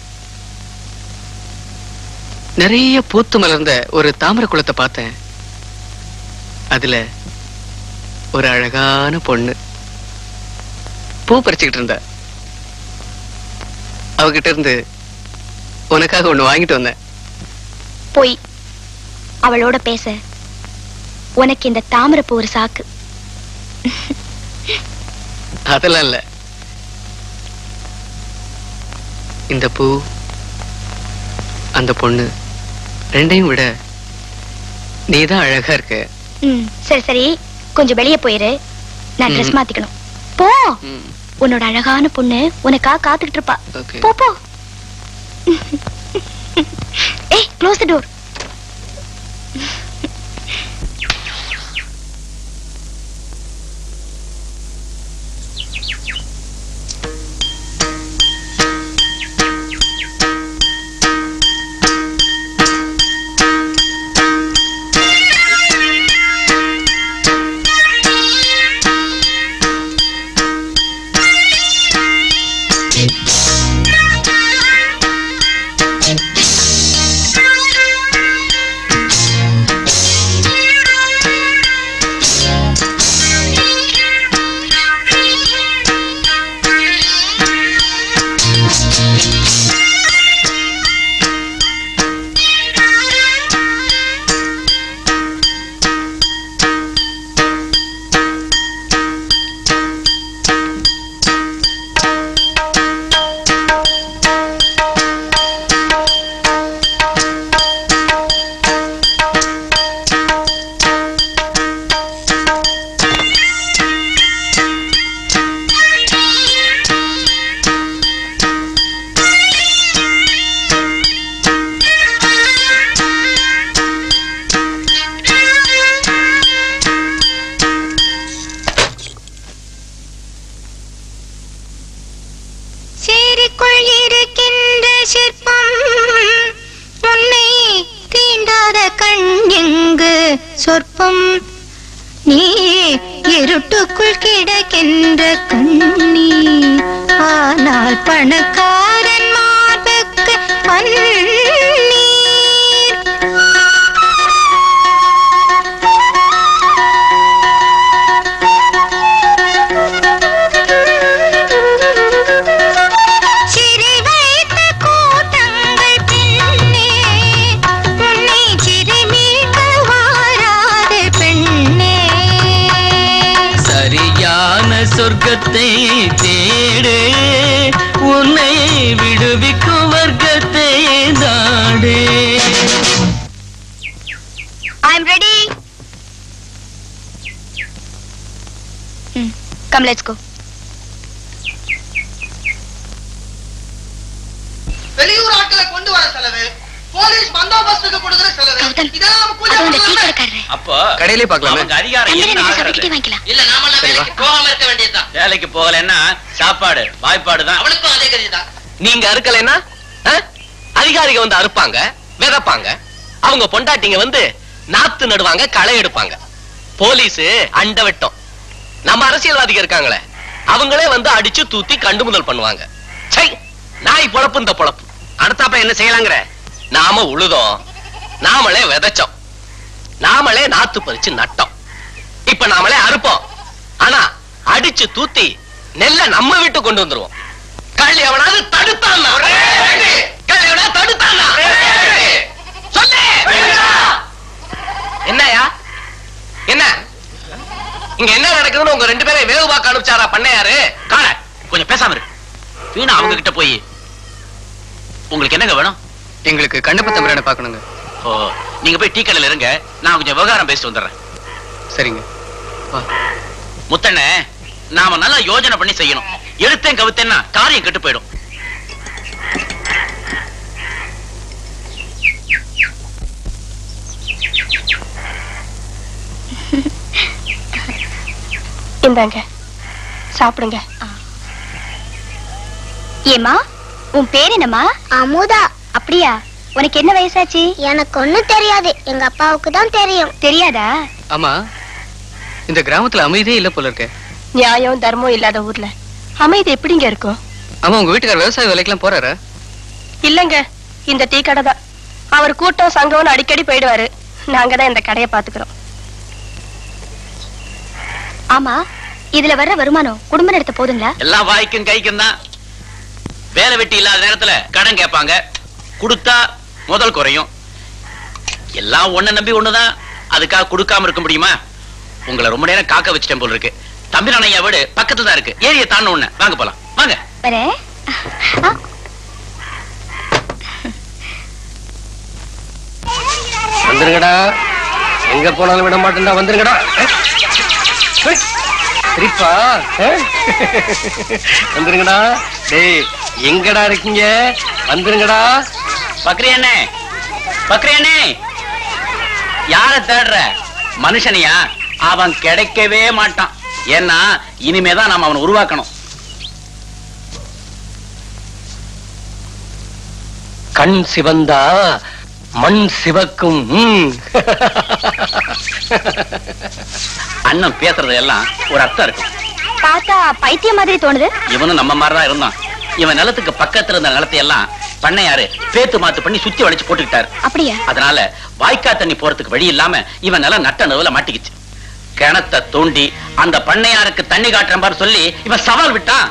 நிறைய பூத்து மலர்ந்த ஒரு தாமரை குளத்தை பார்த்தேன் அதுல ஒரு அழகான பொண்ணு பூ பறிச்சுக்கிட்டு இருந்த அவகிட்ட இருந்து உனக்காக ஒண்ணு வாங்கிட்டு வந்தேன் போய் அவளோட பேச உனக்கு இந்த தாமரைப்பூ ஒரு சாக்கு அதெல்லாம் இல்ல இந்த பூ அந்த பொண்ணு ரெண்டையும் விட நீதான் அழகா இருக்க ம் சரி சரி கொஞ்சம் வெளியே போயிரு நான் ட்ரெஸ் ம். மாத்திக்கணும் போ உன்னோட அழகான பொண்ணு உனக்காக காத்துக்கிட்டு இருப்பா ஓகே போ போ ஏய் க்ளோஸ் தி டோர் சேரிக்குள் இருக்கின்ற சிற்பம் உன்னை தீண்டாத கண் எங்கு சொற்பம் நீ இருட்டுக்குள் கிடக்கின்ற கண்ணி ஆனால் பணக்காரன் மார்புக்கு பன்னீர் சிறை வைத்த கூட்டங்கள் பின்னே உன்னை சிறுமீட்க வாராது பெண்ணே சரியான சொர்க்கத்தை தேடு உன்னை விடுவிக்கும் வர்க்கத்தை நாடு I am ready come let's go வெளியூர் ஆட்களை கொண்டு வர செலவு போலீஸ் பந்தோபஸ்துக்கு கொடுக்கிற செலவு இதெல்லாம் கூலி அது அந்த டீ கொடுக்கணுமே. கடைக்காரரு அப்போ கடையிலே பார்க்கலாமே அவங்க அதிகாரம் தம்பி, என்ன ரெண்டு ஆகிறது? சமைக்கிட்டே வாங்கிக்கலாம் இல்ல நாமெல்லாம் சரி, வா. வேலைக்கு போகாம இருக்க வேண்டியதுதான் வேலைக்கு போகலைன்னா சாப்பாடு வாய்ப்பாடு தான் அவனுக்கும் அதே கதிதான் நீங்க அறுக்கலைன்னா ஆ? அதிகாரிக வந்து அறுப்பாங்க விதைப்பாங்க அவங்க பொண்டாட்டிங்க வந்து நாத்து நடுவாங்க களை எடுப்பாங்க போலீஸ் அண்ட வெட்டம் நம்ம அரசியல்வாதிகள் இருக்காங்களே அவங்களே வந்து அடிச்சு தூத்தி கண்டு முதல் பண்ணுவாங்க சை நாய் பொழப்பு இந்த பொழப்பு அடுத்தாப்ப என்ன செய்யலாங்கிற நாம உழுதோம் நாமளே விதைச்சோம் நாமளே நாத்து பறிச்சு நட்டோம் இப்ப நாமளே அறுப்போம் ஆனா அடிச்சு தூத்தி நெல்ல நம்ம வீட்டு கொண்டு வந்துருவோம் களி எவனாவது தடுத்தான் களி எவனாவது தடுத்தான் சொல்லு என்னயா என்ன இங்க என்ன நடக்குதுன்னு உங்க ரெண்டு பேரை வேவு பார்க்க அனுப்பிச்சாரா பண்ணையாரு கால கொஞ்சம் பேசாம இரு வீணா அவங்க கிட்ட போய் உங்களுக்கு என்னங்க வேணும் எங்களுக்கு கண்ணப்ப தம்பரான பார்க்கணுங்க ஓ நீங்க போய் டீ கடையில இருங்க நான் கொஞ்சம் விவகாரம் பேசிட்டு வந்துடுறேன் சரிங்க முத்தண்ணே நாம நல்லா யோசனை பண்ணி செய்யணும் எடுத்தேன் கவுத்தேன்னா காரியம் கெட்டு போயிடும் இந்தாங்க சாப்பிடுங்க ஏமா உன் பேர் என்னம்மா அமுதா அப்படியா உனக்கு என்ன வயசாச்சு எனக்கு ஒண்ணும் தெரியாது எங்க அப்பாவுக்கு தான் தெரியும் தெரியாதா ஆமா இந்த கிராமத்துல அமைதியே இல்ல போல இருக்க நியாயம் தர்மம் இல்லாத ஊர்ல அமைதி எப்படிங்க இருக்கும் ஆமா உங்க வீட்டுக்கார விவசாய வேலைக்கெல்லாம் போறாரா இல்லங்க இந்த டீ கடை தான் அவர் கூட்டம் சங்கம்னு அடிக்கடி போயிடுவாரு நாங்க தான் இந்த கடையை பாத்துக்கிறோம் ஆமா இதுல வர்ற வருமானம் குடும்பம் நடத்த போதுங்களா எல்லாம் வாய்க்கும் கைக்கும் தான் வேலை வெட்டி இல்லாத நேரத்துல கடன் கேட்பாங்க கொடுத்தா முதல் குறையும் எல்லாம் ஒண்ண நம்பி ஒண்ணுதான் அதுக்காக கொடுக்காம இருக்க முடியுமா உங்களை ரொம்ப நேரம் காக்க வச்சிட்டேன் போல இருக்கு தம்பி நானையா வீடு பக்கத்துல தான் இருக்கு ஏரியை தாண்ட ஒண்ணு வாங்க போலாம் வாங்க வரேன் வந்துருங்கடா எங்க போனாலும் விட மாட்டேன்டா வந்துருங்கடா சரிப்பா வந்துருங்கடா டேய் எங்கடா இருக்கீங்க வந்துருங்கடா பக்ரி அண்ணே பக்ரி அண்ணே யார தேடுற மனுஷனையா அவன் கிடைக்கவே மாட்டான் ஏன்னா இனிமேதான் நாம அவனை உருவாக்கணும் கண் சிவந்தா மண் சிவக்கும் ம். அண்ணன் பேசுறது எல்லாம் ஒரு அர்த்தம் இருக்கும் பார்த்தா பைத்தியம் மாதிரி தோணுது இவனும் நம்ம மாதிரிதான் இருந்தான் இவன் நிலத்துக்கு பக்கத்துல இருந்த நிலத்தை எல்லாம் பண்ணையாரு பேத்து மாத்து பண்ணி சுத்தி வளைச்சு போட்டுக்கிட்டாரு அப்படியா அதனால வாய்க்கா தண்ணி போறதுக்கு வழி இல்லாம இவன் நிலம் நட்ட நடுவுல மாட்டிக்கிச்சு கிணத்தை தோண்டி அந்த பண்ணையாருக்கு தண்ணி காட்டுற மாதிரி சொல்லி இவன் சவால் விட்டான்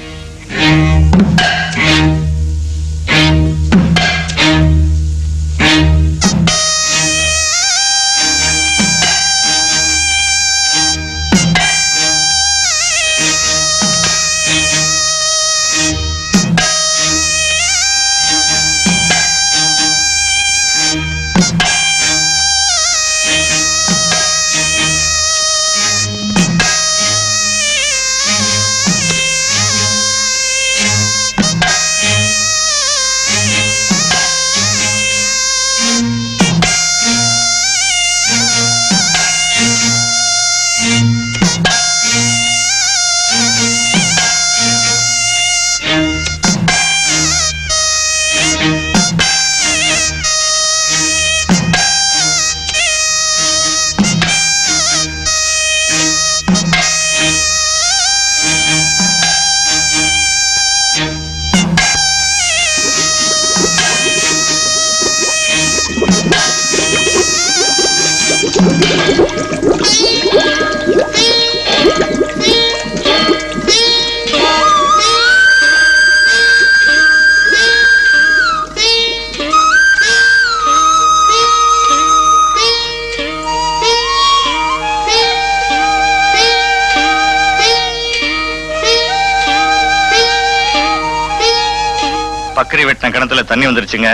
பக்கரி வெட்டின கிணத்துல தண்ணி வந்துருச்சுங்க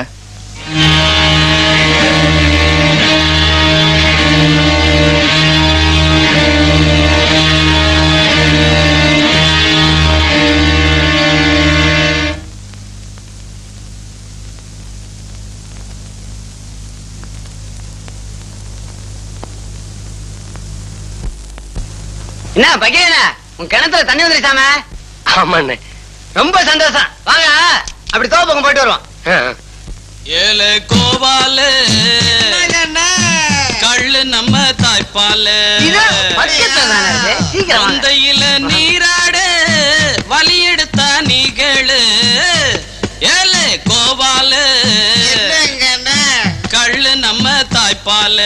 என்ன பகீரன உன் கிணத்துல தண்ணி வந்துருச்சாம ஆமாண்ணே ரொம்ப சந்தோஷம் வாங்க அப்படி தோப்பக்கம் போயிட்டு வருவோம் ஏழு கோவாலு கள்ளு நம்ம தாய்ப்பாலு இது பக்கத்துல தானே இருக்கு. சீக்கிரம் வாங்க. சந்தையில நீராடு வலி எடுத்தா நீகளு ஏழு கோவாலு கள்ளு நம்ம தாய்ப்பாலு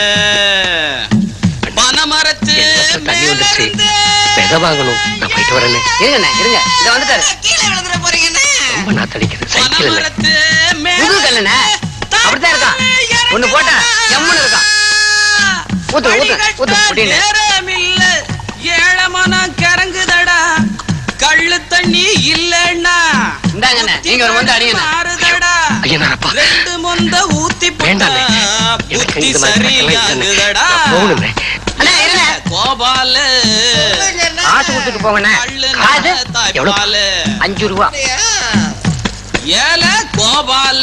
பனமரத்து தண்ணி வந்துருச்சு விதை வாங்கணும் நான் போயிட்டு வரேன்னு இருங்கண்ணே இருங்க இத வந்துட்டாரு ரொம்ப நாத்தடிக்குது சைக்கிள் புது கல்லுண்ணே அப்படித்தான் இருக்கான் ஒண்ணு போட்டா எம்மனு இருக்கான் ஊத்து ஊத்து ஊத்து அப்படின்னு நேரமில்ல ஏழமனம் கறங்குதடா கள்ளு தண்ணி இல்லன்னா இந்தாங்கண்ணே நீங்க ஒரு வந்து அடிங்கண்ணே மாறுதடா ஐயனாரப்பா ரெண்டு முந்த ஊத்தி போட்டா வேண்டாண்ணே. எனக்கு புத்தி இந்த மாதிரி பழக்கம்லாம் இல்லைண்ணே. சரியாகுதடா நான் போகணுண்ணே. கோபால காசு கொடுத்துட்டு போங்கண்ணே காசு எவ்வளவு அஞ்சு ரூபா ஏல கோபால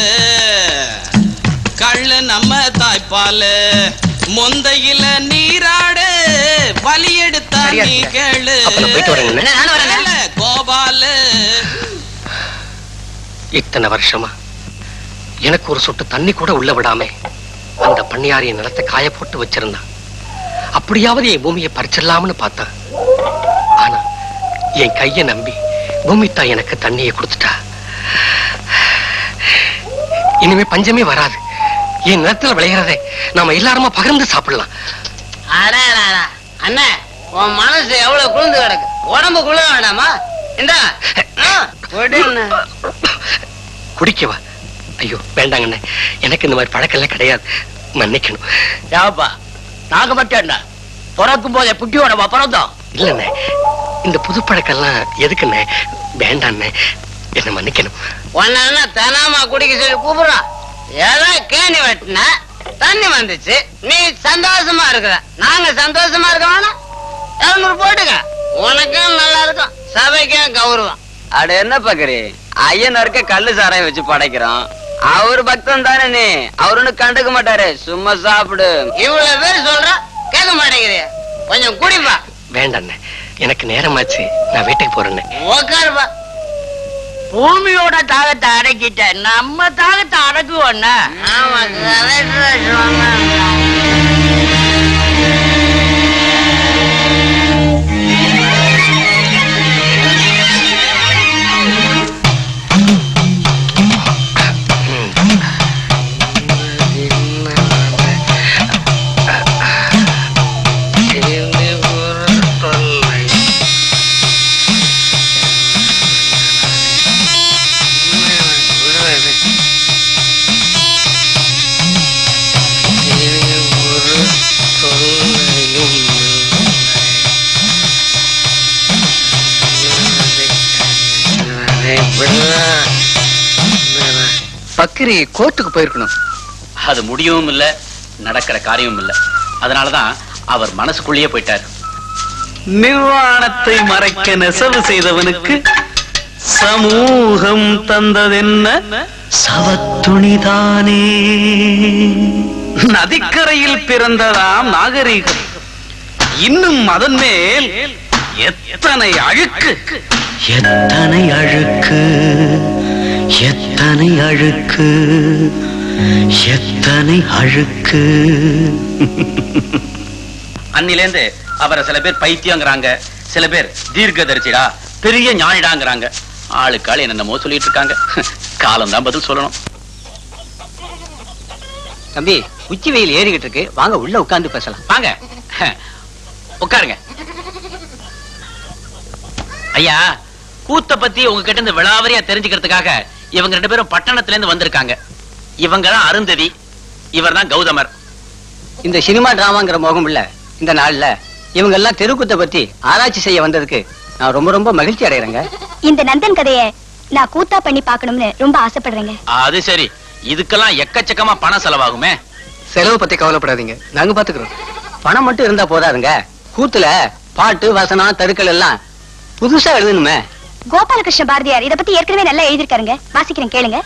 கள்ளு நம்ம தாய்ப்பால மொந்தையில நீராடு வலி எடுத்தா சரியா நீ இருக்குங்க. கேளு அப்ப நான் போயிட்டு வரேங்கண்ணே. நானும் வரேங்க. ஏல கோபால இத்தனை வருஷமா எனக்கு ஒரு சொட்டு தண்ணி கூட உள்ள விடாம அந்த பண்ணையாரிய நிலத்தை காய போட்டு வச்சிருந்தான் அப்படியாவது என் பூமியை பறிச்சிடலாம்னு பார்த்தேன் ஆனா என் கையை நம்பி பூமி தாய் எனக்கு தண்ணியை கொடுத்துட்டா இனிமே பஞ்சமே வராது என் நிலத்துல விளையிறதே நாம எல்லாருமா பகிர்ந்து சாப்பிடலாம் அடா அண்ணே உன் மனசு எவ்வளவு குளிர்ந்து கிடக்கு உடம்பு குளிர வேண்டாமா இந்தா ஆ, கொடு அண்ணே. குடிக்கவா ஐயோ வேண்டாங்கண்ணே எனக்கு இந்த மாதிரி பழக்கம் எல்லாம் கிடையாது மன்னிக்கணும் ஏப்பா நாங்க மட்டும் பிறக்கும் போதே புட்டியோட பிறந்தோம் இல்லண்ணே இந்த புது பழக்கம்லாம் எதுக்குண்ணே வேண்டாண்ணே என்ன மன்னிக்கணும் உன்னை என்ன தனாமா குடிக்க சொல்லி கூப்பிடுறான் ஏதோ கேணி வெட்டின தண்ணி வந்துச்சு நீ சந்தோஷமா இருக்கிற நாங்க சந்தோஷமா இருக்க வேணாம் எழுநூறு போட்டுக்க உனக்கும் நல்லா இருக்கும் சபைக்கும் கௌரவம் அட என்ன பக்கரி ஐயனருக்கு கல்லு சாராயம் வச்சு படைக்கிறோம் அவர் பக்தன் தானே நீ அவருன்னு கண்டுக்க மாட்டாரு சும்மா சாப்பிடு இவ்வளவு பேர் சொல்ற கேட்க மாட்டேங்கிறிய கொஞ்சம் குடிப்பா வேண்டாண்ணே எனக்கு நேரமாச்சு நான் வீட்டுக்கு போறேண்ணே உக்காருப்பா பூமியோட தாகத்தை அடக்கிட்ட நம்ம தாகத்தை அடக்குவோண்ணா ஆமா கரெக்டா சொன்ன பக்கிரி கோர்ட்டுக்கு போயிருக்கணும் அது முடியவும் இல்ல நடக்கிற காரியமும் இல்ல அதனாலதான் அவர் மனசுக்குள்ளேயே போயிட்டார் நிர்வாணத்தை மறைக்க நெசவு செய்தவனுக்கு சமூகம் தந்ததென்ன சவத்துணிதானே நதிக்கரையில் பிறந்ததாம் நாகரீகம் இன்னும் அதன் மேல் எத்தனை அழுக்கு எத்தனை அழுக்கு எத்தனை அழுக்கு எத்தனை அழுக்கு அன்னிலேந்து அவரை சில பேர் பைத்தியங்கிறாங்க சில பேர் தீர்க்கதரிசிடா பெரிய ஞானிடாங்கிறாங்க ஆளுக்கு ஆள் என்னென்னமோ சொல்லிட்டு இருக்காங்க காலம் தான் பதில் சொல்லணும் தம்பி உச்சி வெயில் ஏறிக்கிட்டு இருக்கு வாங்க உள்ள உட்கார்ந்து பேசலாம் வாங்க உட்காருங்க ஐயா கூத்த பத்தி உங்ககிட்ட இருந்து விளாவரியா தெரிஞ்சுக்கிறதுக்காக இவங்க ரெண்டு பேரும் பட்டணத்துல இருந்து வந்திருக்காங்க இவங்க தான் அருந்ததி இவர் தான் கௌதமர் இந்த சினிமா டிராமாங்கிற மோகம் இல்ல இந்த நாள்ல இவங்க எல்லாம் தெருக்கூத்தை பத்தி ஆராய்ச்சி செய்ய வந்ததுக்கு நான் ரொம்ப ரொம்ப மகிழ்ச்சி அடைகிறேங்க இந்த நந்தன் கதைய நான் கூத்தா பண்ணி பார்க்கணும்னு ரொம்ப ஆசைப்படுறேங்க அது சரி இதுக்கெல்லாம் எக்கச்சக்கமா பணம் செலவாகுமே செலவு பத்தி கவலைப்படாதீங்க நாங்க பாத்துக்கிறோம் பணம் மட்டும் இருந்தா போதாதுங்க கூத்துல பாட்டு வசனம் தருக்கள் எல்லாம் புதுசா எழுதணுமே கோபாலகிருஷ்ண பாரதியார் இத பத்தி ஏற்கனவே நல்லா எழுதிருக்காருங்க வாசிக்கிறேன் கேளுங்க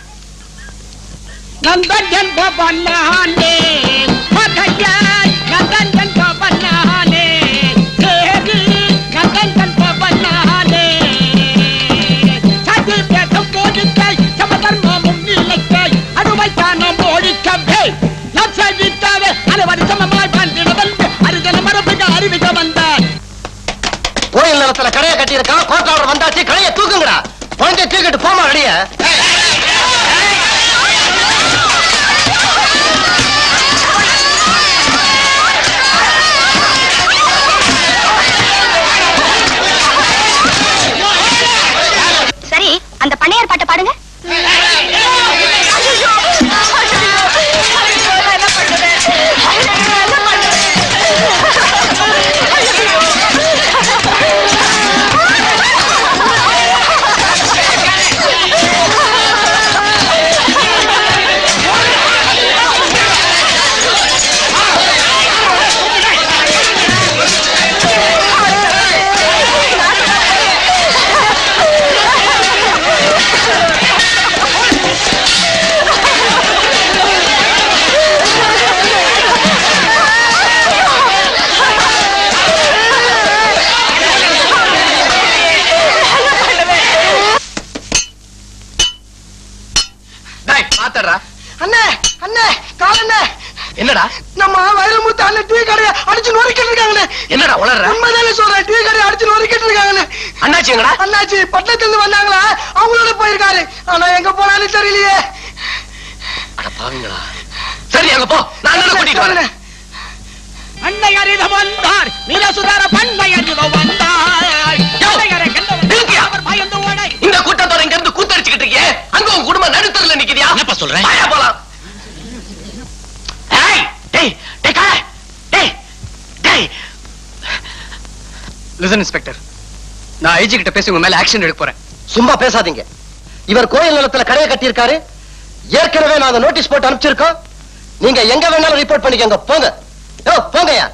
நந்தன் பவனானே மகையாய் நந்தன் பவனானே தேவி நந்தன் பவனானே சதி பேதம் போதிக்கை சமதர்மமும் நிலைக்கை அருமை தானம் ஓடிக்கவே நான் செய்வித்தாவே அனைவரும் சமமாய் வாழ்ந்திடவன் அருகன மரபுக அறிவிக்க வந்தார் கோயில் நிலத்துல கடையை கட்டியிருக்கான் கோட்டாளர் வந்தாச்சு கடையை தூக்குங்கடா குழந்தைய தூக்கிட்டு போமா வெளிய சரி அந்த பண்ணையார் பாட்டை பாடுங்க என்னடா நம்ம வைரமுத்து அண்ணன் டீ கடையை அடிச்சு நொறுக்கிட்டு இருக்காங்கண்ணே என்னடா உளர்ற உண்மைதானே சொல்றேன் டீ கடையை அடிச்சு நொறுக்கிட்டு இருக்காங்கண்ணே அண்ணாச்சி எங்கடா அண்ணாச்சி பட்டணத்துல இருந்து வந்தாங்களா அவங்களோட போயிருக்காரு ஆனா எங்க போனாலும் தெரியலையே அட பாவீங்களா சரி அங்க போ நான் அண்ணனை கூட்டிட்டு வரேன் அன்னை அறித வந்தார் நிலசுதார பண்ணை அறித வந்தார் அன்னையரை கண்டவர் அவர் பயந்து ஓடை இந்த கூட்டத்தோட இங்க இருந்து கூத்தடிச்சுக்கிட்டு இருக்கியே அங்க உன் குடும்பம் நடுத்தரல நிக்கிறியா என்னப்பா சொல்றேன் வாயா போலாம் ஏய் டேய் டேய் கால டேய் டேய் லிசன் இன்ஸ்பெக்டர் நான் ஐஜி கிட்ட பேசி உங்க மேல ஆக்ஷன் எடுக்க போறேன் சும்மா பேசாதீங்க இவர் கோயில் நிலத்துல கடையை கட்டியிருக்காரு ஏற்கனவே நாங்க நோட்டீஸ் போட்டு அனுப்பிச்சிருக்கோம் நீங்க எங்க வேணாலும் ரிப்போர்ட் பண்ணிக்கோங்க போங்க யோ போங்கய்யா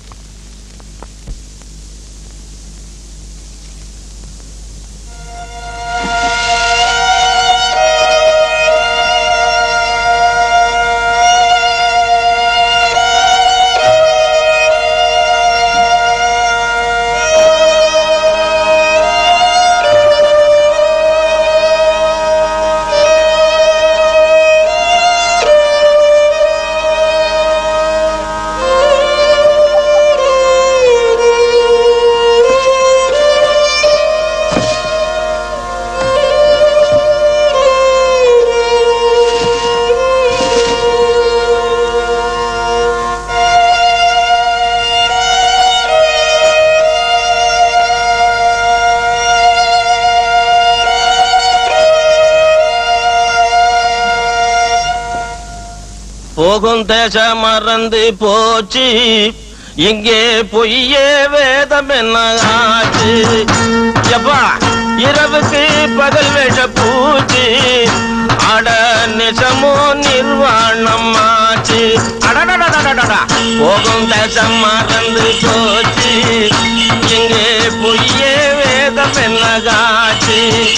போகும் தேசம் மறந்து போச்சு இங்கே பொய்யே வேதம் என்ன ஆச்சு எப்பா இரவுக்கு பகல் வேஷ பூச்சு அட நிஜமோ நிர்வாணம் ஆச்சு அடடடடடடா போகும் தேசம் மறந்து போச்சு இங்கே பொய்யே வேதம் என்ன ஆச்சு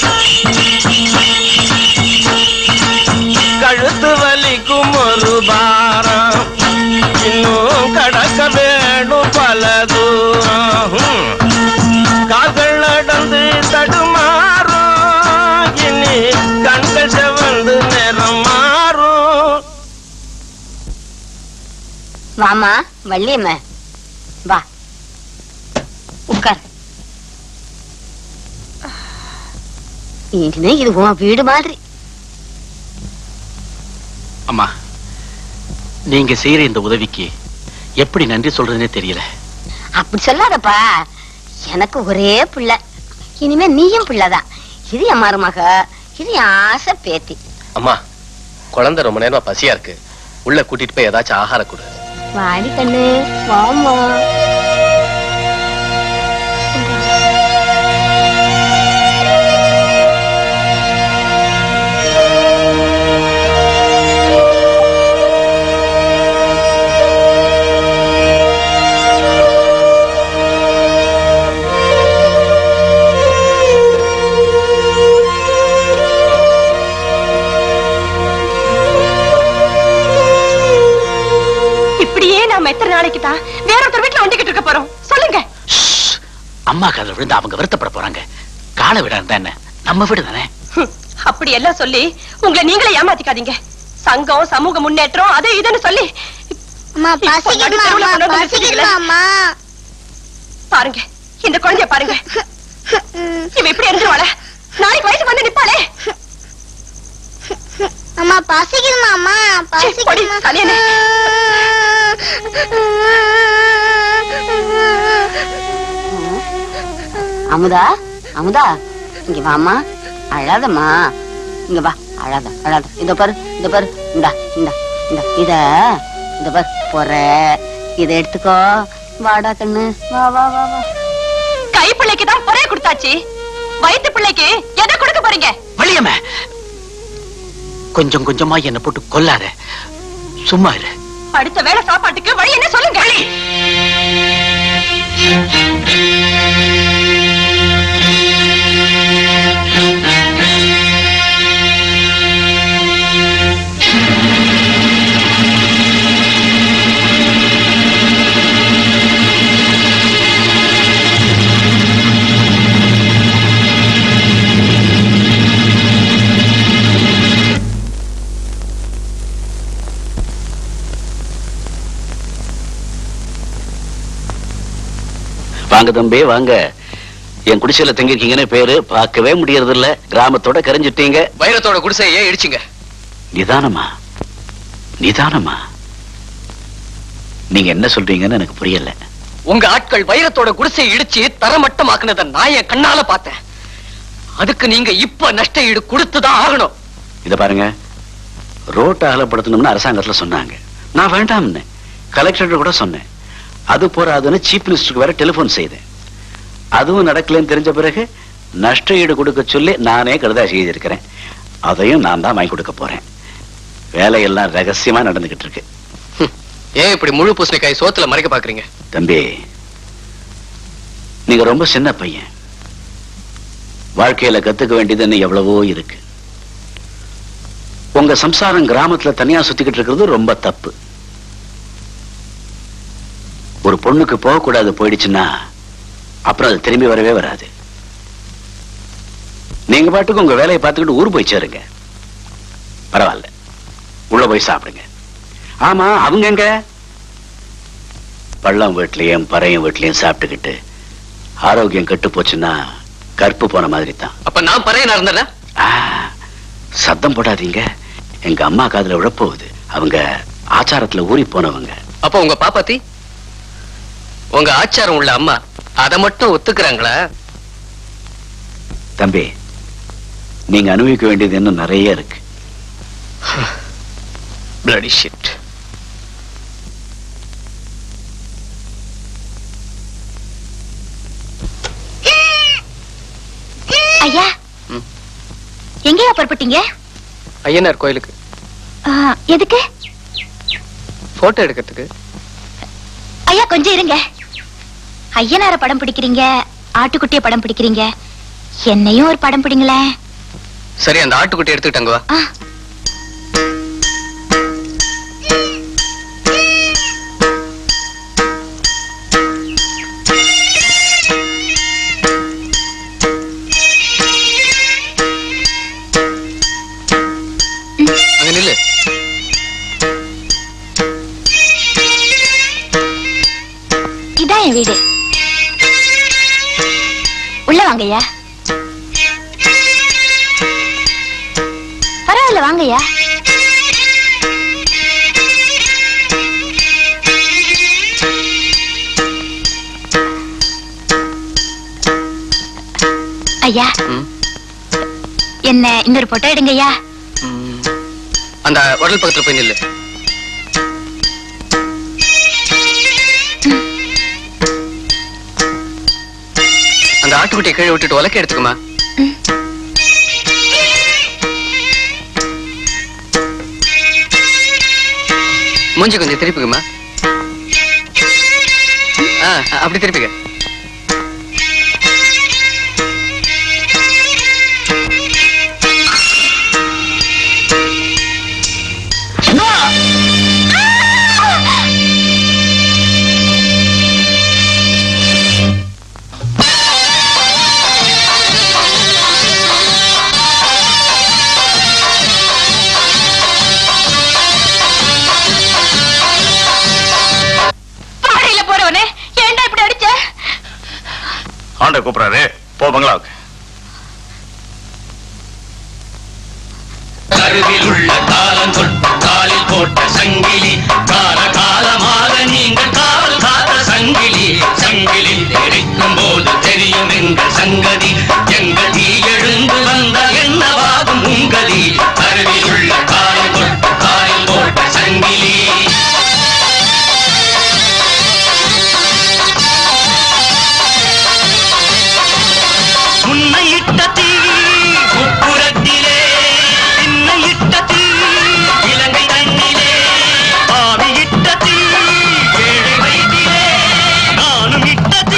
கழுத்து வலிக்கும் ஒரு பாரம் இன்னும் கடக்க வேணும் பல தூரம் ஹம். கால்கள் நடந்து தடுமாறும் இனி கண்கள் செவந்து நிறம் மாறும் வாமா வள்ளியம்ம வா உட்கார் இனிமே இது உன் வீடு மாதிரி அம்மா நீங்க செய்யற இந்த உதவிக்கு எப்படி நன்றி சொல்றதுனே தெரியல அப்படி சொல்லாதப்பா எனக்கு ஒரே பிள்ளை இனிமே நீயும் பிள்ளைதான் இது என் மருமக இது என் ஆசை பேத்தி அம்மா குழந்தை ரொம்ப நேரமா பசியா இருக்கு உள்ள கூட்டிட்டு போய் ஏதாச்சும் ஆகாரம் கொடு வாடி கண்ணு வாமா இப்படியே நாம எத்தனை நாளைக்கு தான் வேற ஒருத்தர் வீட்டுல ஒண்டிக்கிட்டு இருக்க போறோம் சொல்லுங்க அம்மா காதுல விழுந்து அவங்க வருத்தப்பட போறாங்க காலை விட இருந்தா என்ன நம்ம வீடு தானே அப்படி எல்லாம் சொல்லி உங்களை நீங்களே ஏமாத்திக்காதீங்க சங்கம் சமூக முன்னேற்றம் அது இதுன்னு சொல்லி இப்போ நடுத்தெருவுல கொண்டு வந்து நிறுத்திட்டீங்களே. பாருங்க இந்த குழந்தைய பாருங்க இவ இப்படி இருந்துருவாள நாளைக்கு வயசுக்கு வந்து நிப்பாளே அம்மா பசிக்குதுமா அம்மா பசிக்குதுமா கல்யாணம் அமுதா அமுதா இங்க வாமா அழாதம்மா இங்க வா அழாத அழாத இத பாரு இத பாரு இந்தா இந்தா இந்த இத இத பாரு போற இத எடுத்துக்கோ வாடா கண்ணு வா வா வா வா கை பிள்ளைக்கு தான் பொறைய கொடுத்தாச்சு வயிற்று பிள்ளைக்கு எதை கொடுக்க போறீங்க வழியம்மா கொஞ்சம் கொஞ்சமா என்ன போட்டு கொல்லாத சும்மா இரு அடுத்த வேளை சாப்பாட்டுக்கு வழி என்ன சொல்லுங்க வாங்க தம்பி வாங்க என் குடிசையில தங்கியிருக்கீங்கன்னு பேரு பார்க்கவே முடியறது இல்ல கிராமத்தோட கரைஞ்சிட்டீங்க வைரத்தோட குடிசையை ஏன் இடிச்சிங்க நிதானமா நிதானமா நீங்க என்ன சொல்றீங்கன்னு எனக்கு புரியல உங்க ஆட்கள் வைரத்தோட குடிசையை இடிச்சு தரமட்டமாக்குனத நான் என் கண்ணால பார்த்தேன் அதுக்கு நீங்க இப்ப நஷ்ட ஈடு கொடுத்துதான் ஆகணும் இத பாருங்க ரோட்டை அகலப்படுத்தணும்னு அரசாங்கத்துல சொன்னாங்க நான் வேண்டாம்னு கலெக்டர் கூட சொன்னேன் அது போறாதுன்னு சீஃப் மினிஸ்டருக்கு வேற டெலிபோன் செய்தேன் அதுவும் நடக்கலன்னு தெரிஞ்ச பிறகு நஷ்ட ஈடு கொடுக்க சொல்லி நானே கடுதா செய்திருக்கிறேன் அதையும் நான் தான் வாங்கி கொடுக்க போறேன் வேலையெல்லாம் ரகசியமா நடந்துகிட்டு இருக்கு ஏன் இப்படி முழு பூசணிக்காய் சோத்துல மறைக்க பாக்குறீங்க தம்பி நீங்க ரொம்ப சின்ன பையன் வாழ்க்கையில கத்துக்க வேண்டியதுன்னு எவ்வளவோ இருக்கு உங்க சம்சாரம் கிராமத்துல தனியா சுத்திக்கிட்டு இருக்கிறது ரொம்ப தப்பு ஒரு பொண்ணுக்கு போகக்கூடாது போயிடுச்சுன்னா அப்புறம் அது திரும்பி வரவே வராது நீங்க பாட்டுக்கு உங்க வேலையை பார்த்துக்கிட்டு ஊர் போய் சேருங்க பரவாயில்ல உள்ள போய் சாப்பிடுங்க ஆமா அவங்க எங்க பள்ளம் வீட்லயும் பறையும் வீட்லயும் சாப்பிட்டுக்கிட்டு ஆரோக்கியம் கெட்டு போச்சுன்னா கற்பு போன மாதிரி தான் அப்ப நான் பறையனா இருந்தேன் சத்தம் போடாதீங்க எங்க அம்மா காதுல விழப்போகுது அவங்க ஆச்சாரத்துல ஊறி போனவங்க அப்ப உங்க பாப்பாத்தி உங்க ஆச்சாரம் உள்ள அம்மா அத மட்டும் ஒத்துக்கிறாங்களா தம்பி நீங்க அனுபவிக்க வேண்டியது இன்னும் நிறைய இருக்கு பிளடி ஷிட் ஐயா எங்கேயா புறப்பட்டீங்க ஐயனார் கோயிலுக்கு ஆ, எதுக்கு போட்டோ எடுக்கிறதுக்கு ஐயா கொஞ்சம் இருங்க ஐயனார படம் பிடிக்கிறீங்க ஆட்டுக்குட்டிய படம் பிடிக்கிறீங்க என்னையும் ஒரு படம் பிடிங்களேன் சரி அந்த ஆட்டுக்குட்டி எடுத்துக்கிட்டாங்க வா ஆ. அங்க நில்லு இதான் என் வீடு உள்ள வாங்கய்யா பரவாயில்ல வாங்கய்யா ஐயா என்ன இன்னொரு போட்டோ எடுங்கய்யா அந்த உடல் பக்கத்துல போய் நில்லு அந்த ஆட்டுக்குட்டியை கீழே விட்டுட்டு உலக்க எடுத்துக்குமா மூஞ்சி கொஞ்சம் திருப்பிக்குமா ஆ, அப்படி திருப்பிக்க பாடையில போறவனே ஏன்டா இப்படி அடிச்ச ஆண்ட கூப்பிடாரு போ பங்களாவுக்கு கருவில் உள்ள காலம் தொட்டு காலில் போட்ட சங்கிலி கால காலமாக நீங்கள் காவல் காத்த சங்கிலி சங்கிலி தெரிக்கும் போது தெரியும் எங்கள் சங்கதி எங்கள் தீ எழுந்து வந்த என்னவாகும் உங்கதி கருவில் உள்ள காலம் தொட்டு காலில் போட்ட சங்கிலி முன்னை இட்ட தீ உப்புரத்திலே பின்னை இட்ட தீ இலங்கை தண்ணிலே ஆவி இட்ட தீ ஏழை வயிற்றிலே நானும் இட்ட தீ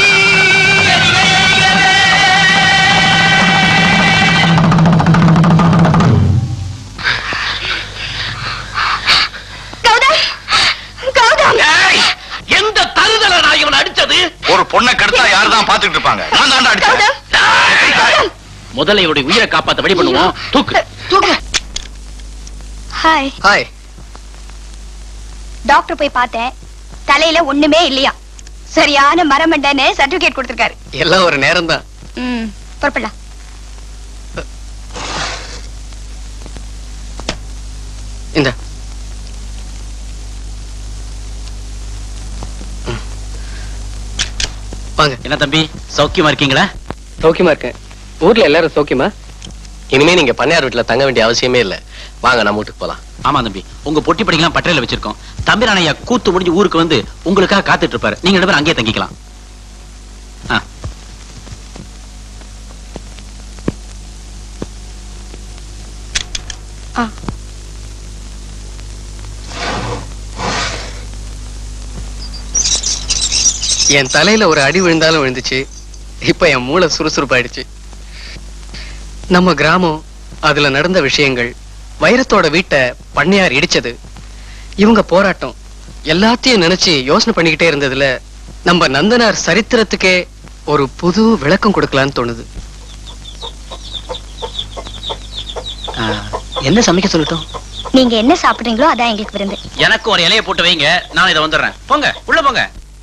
ஏய், எந்த தருதல நான் இவனை அடிச்சது ஒரு பொண்ணை கெடுத்தா யாரு தான் பாத்துக்கிட்டு இருப்பாங்க நான் தாண்டா அடிச்சேன் முதல்ல இவருடைய உயிரை காப்பாத்த வழி பண்ணுவோம் தூக்கு ஹாய் ஹாய் டாக்டர் போய் பார்த்தேன் தலையில ஒண்ணுமே இல்லையா சரியான மரமண்டன்னு சர்டிபிகேட் கொடுத்திருக்காரு எல்லாம் ஒரு நேரம் தான் ம் புறப்படலாம் இந்த வாங்க என்ன தம்பி சௌக்கியமா இருக்கீங்களா சௌக்கியமா இருக்கேன் ஊர்ல எல்லாரும் சௌக்கியமா இனிமே நீங்க பண்ணையார் வீட்டுல தங்க வேண்டிய அவசியமே இல்ல வாங்க நம்ம வீட்டுக்கு போலாம் ஆமா தம்பி உங்க பொட்டி படிக்கலாம் பட்டறையில வச்சிருக்கோம் தம்பி ராணையா கூத்து முடிஞ்சு ஊருக்கு வந்து உங்களுக்காக காத்துட்டு இருப்பாரு நீங்க ரெண்டு பேரும் அங்கேயே தங்கிக்கலாம் ஆ. என் தலையில ஒரு அடி விழுந்தாலும் விழுந்துச்சு இப்ப என் மூளை சுறுசுறுப்பாயிடுச்சு நம்ம கிராமம் அதுல நடந்த விஷயங்கள் வைரத்தோட வீட்டை பண்ணையார் இடிச்சது இவங்க போராட்டம் எல்லாத்தையும் நினைச்சு யோசனை பண்ணிக்கிட்டே இருந்ததுல நம்ம நந்தனார் சரித்திரத்துக்கே ஒரு புது விளக்கம் கொடுக்கலான்னு தோணுது என்ன சமைக்க சொல்லட்டும் நீங்க என்ன சாப்பிடுறீங்களோ அதான் எங்களுக்கு விருந்து எனக்கு ஒரு இலைய போட்டு வைங்க நான் இதை வந்துடுறேன் போங்க உள்ள போங்க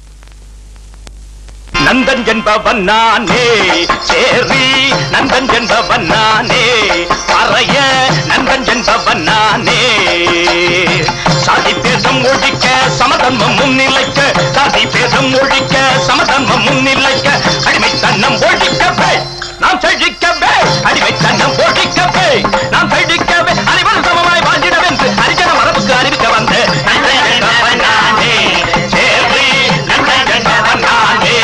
நந்தன் என்பவன் நானே சேரி நந்தன் என்பவன் நானே பறைய நந்தன் என்பவன் நானே சாதி பேதம் ஒழிக்க சமதர்மம் முன்னிலைக்க சாதி பேதம் ஒழிக்க சமதர்மம் முன்னிலைக்க அடிமைத்தன்னம் ஒழிக்கவே நாம் செழிக்கவே அடிமைத்தன்னம் ஒழிக்கவே நாம் செழிக்கவே அனைவரும் சமமாய் வாழ்ந்திடவென்று ஹரிஜன மரபுக்கு அறிவிக்க வந்த நந்தன் என்பவன் நானே சேரி நந்தன் என்பவன் நானே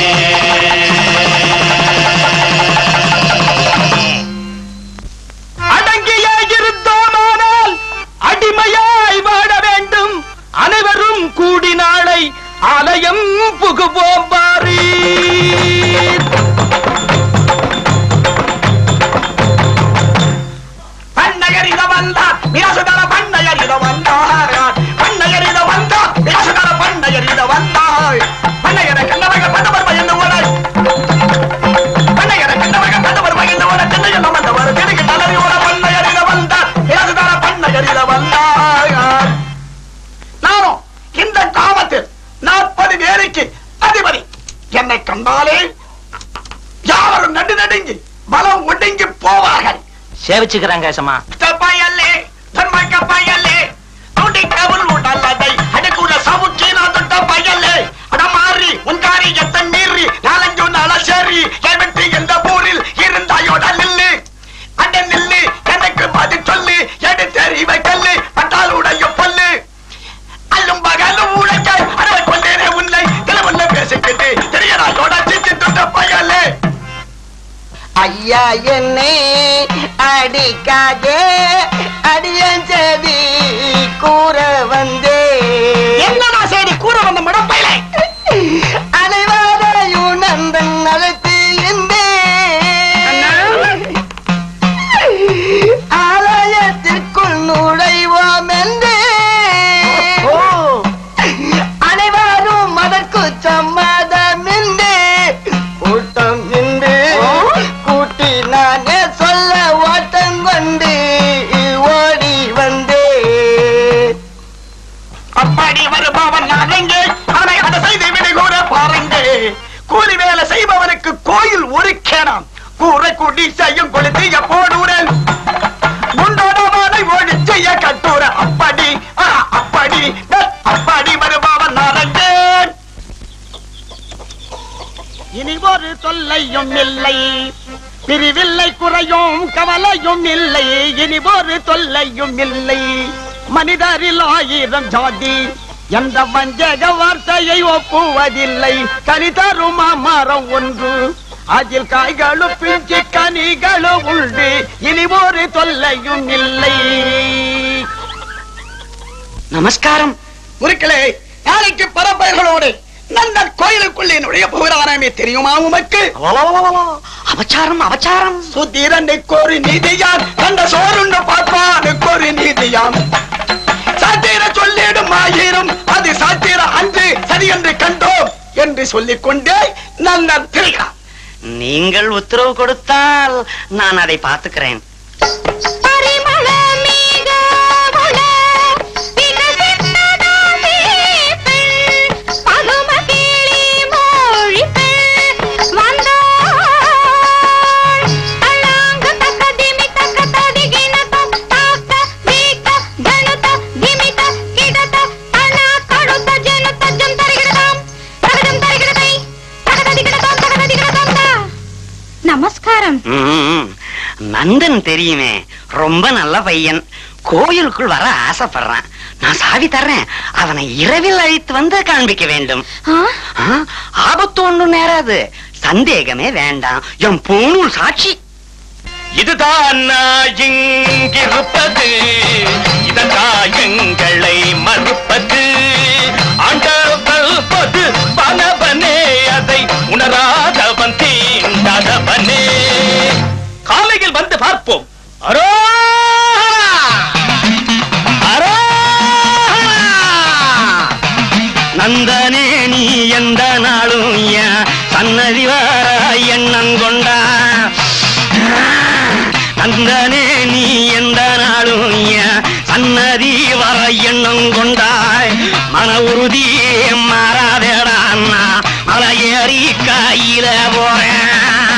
அடங்கியே இருந்தோமானால் அடிமையாய் வாழ வேண்டும் அனைவரும் கூடி நாளை ஆலயம் புகுவோம் பாரி பண்ணையரித வந்தார் விராசுதார பண்ணையரித வந்தார் பண்ணையரித வந்தார் விராசுதார பண்ணையரித வந்தார் பண்ணையரை கண்டவக பதவர் பயந்து ஓடாய் பண்ணையரை கண்டவக பதவர் பயந்து ஓட சென்னையில் வந்தவர் திடுக்கு தளறி ஓட பண்ணையரித வந்தார் விராசுதார பண்ணையரித வந்தார் நானும் இந்த கிராமத்தில் நாற்பது பேருக்கு அதிபதி என்னை கண்டாலே யாவரும் நடு நடுங்கி பலம் ஒடுங்கி போவார்கள் சேவிச்சுக்கிறாங்க ஏசமா பயலே தன்மக்க பயலே அவனை கவல் உடலதை அடுக்குள்ள சவுக்கி நான் தொட்ட பயலே அடமாறி உன்காரி எத்தன் மீறி நாலஞ்சு நாள சரி எவற்றி எந்த ஊரில் இருந்தாயோட நில்லு அட நில்லு எனக்கு பதில் சொல்லு எடுத்து இவை கல்லு பட்டால் உடைய பல்லு அல்லும் பகலும் உழைக்காய் அடவை கொண்டேனே உன்னை திலவல்ல பேசிக்கிட்டு தெரியறாயோட சித்தி தொட்ட பயலே ஐயா என்னை அடிக்காதே அடியன் செவி கூற வந்தே என்னடா சரி கூற வந்த மடப்பையிலே அனைவரையும் நந்தன் அழைத்து ஆலயத்திற்குள் நுழைவோம் என்று அனைவரும் அதற்கு சம்மதமின்றி கூட்டம் இன்று கூட்டி நானே சொல்ல ஓட்டம் கொண்டு ஓடி வந்தே அப்படி வருபவன் நான் எங்கே அவனை அதை செய்து விடு கூற பாருங்க கூலி வேலை செய்பவனுக்கு கோயில் ஒரு கேணம் கூரை குடி செய்யும் கொளுத்திய போடுறேன் குண்டோடவனை ஓடி செய்ய கட்டுற அப்படி ஆ, அப்படி டட், அப்படி வருபவன் நான் எங்கே இனி ஒரு தொல்லையும் இல்லை பிரிவில்லை குறையும் கவலையும் இல்லை இனி ஒரு தொல்லையும் இல்லை மனிதரில் ஆயிரம் ஜாதி எந்த வஞ்சக வார்த்தையை ஒப்புவதில்லை கனி தரும் மரம் ஒன்று அதில் காய்களும் பிஞ்சு கனிகளும் உண்டு இனி ஒரு தொல்லையும் இல்லை நமஸ்காரம் குருக்களே நாளைக்கு பரம்பரைகளோடு நந்தன் கோயிலுக்குள்ளே நுழைய போகிறானே தெரியுமா உமக்கு அபச்சாரம் அபச்சாரம் சுத்திரனுக்கு ஒரு நீதியான் கண்ட சோறுண்டு பார்ப்பானுக்கு ஒரு நீதியான் சாத்திர சொல்லிடும் ஆயிரம் அது சாத்திர அன்று சரி என்று கண்டோம் என்று சொல்லிக் கொண்டே நந்தன் திரிகிறான் நீங்கள் உத்தரவு கொடுத்தால் நான் அதை பார்த்துக்கிறேன் பகும கிளி நந்தன் தெரியுமே ரொம்ப நல்ல பையன் கோயிலுக்குள் வர ஆசைப்படுறான் நான் சாவி தர்றேன் அவனை இரவில் அழைத்து வந்து காண்பிக்க வேண்டும் ஆ, ஆபத்து ஒண்ணும் நேராது சந்தேகமே வேண்டாம் என் பூணூல் சாட்சி இதுதான் நான் இங்கிருப்பது இதனால் எங்களை மறுப்பது ஆண்டவள் பொது பலவனே அதை உணராதவன் தீண்டாதவனே காலையில் வந்து பார்ப்போம் அரோஹரா! நந்தனே நீ எந்த நாளும் என் சன்னதி வர எண்ணம் கொண்டா நந்தனே நீ எந்த நாளும் என் சன்னதி வர எண்ணம் கொண்டாய் மன உறுதி மாறாதேடா நான் மலை ஏறி கையில போறேன்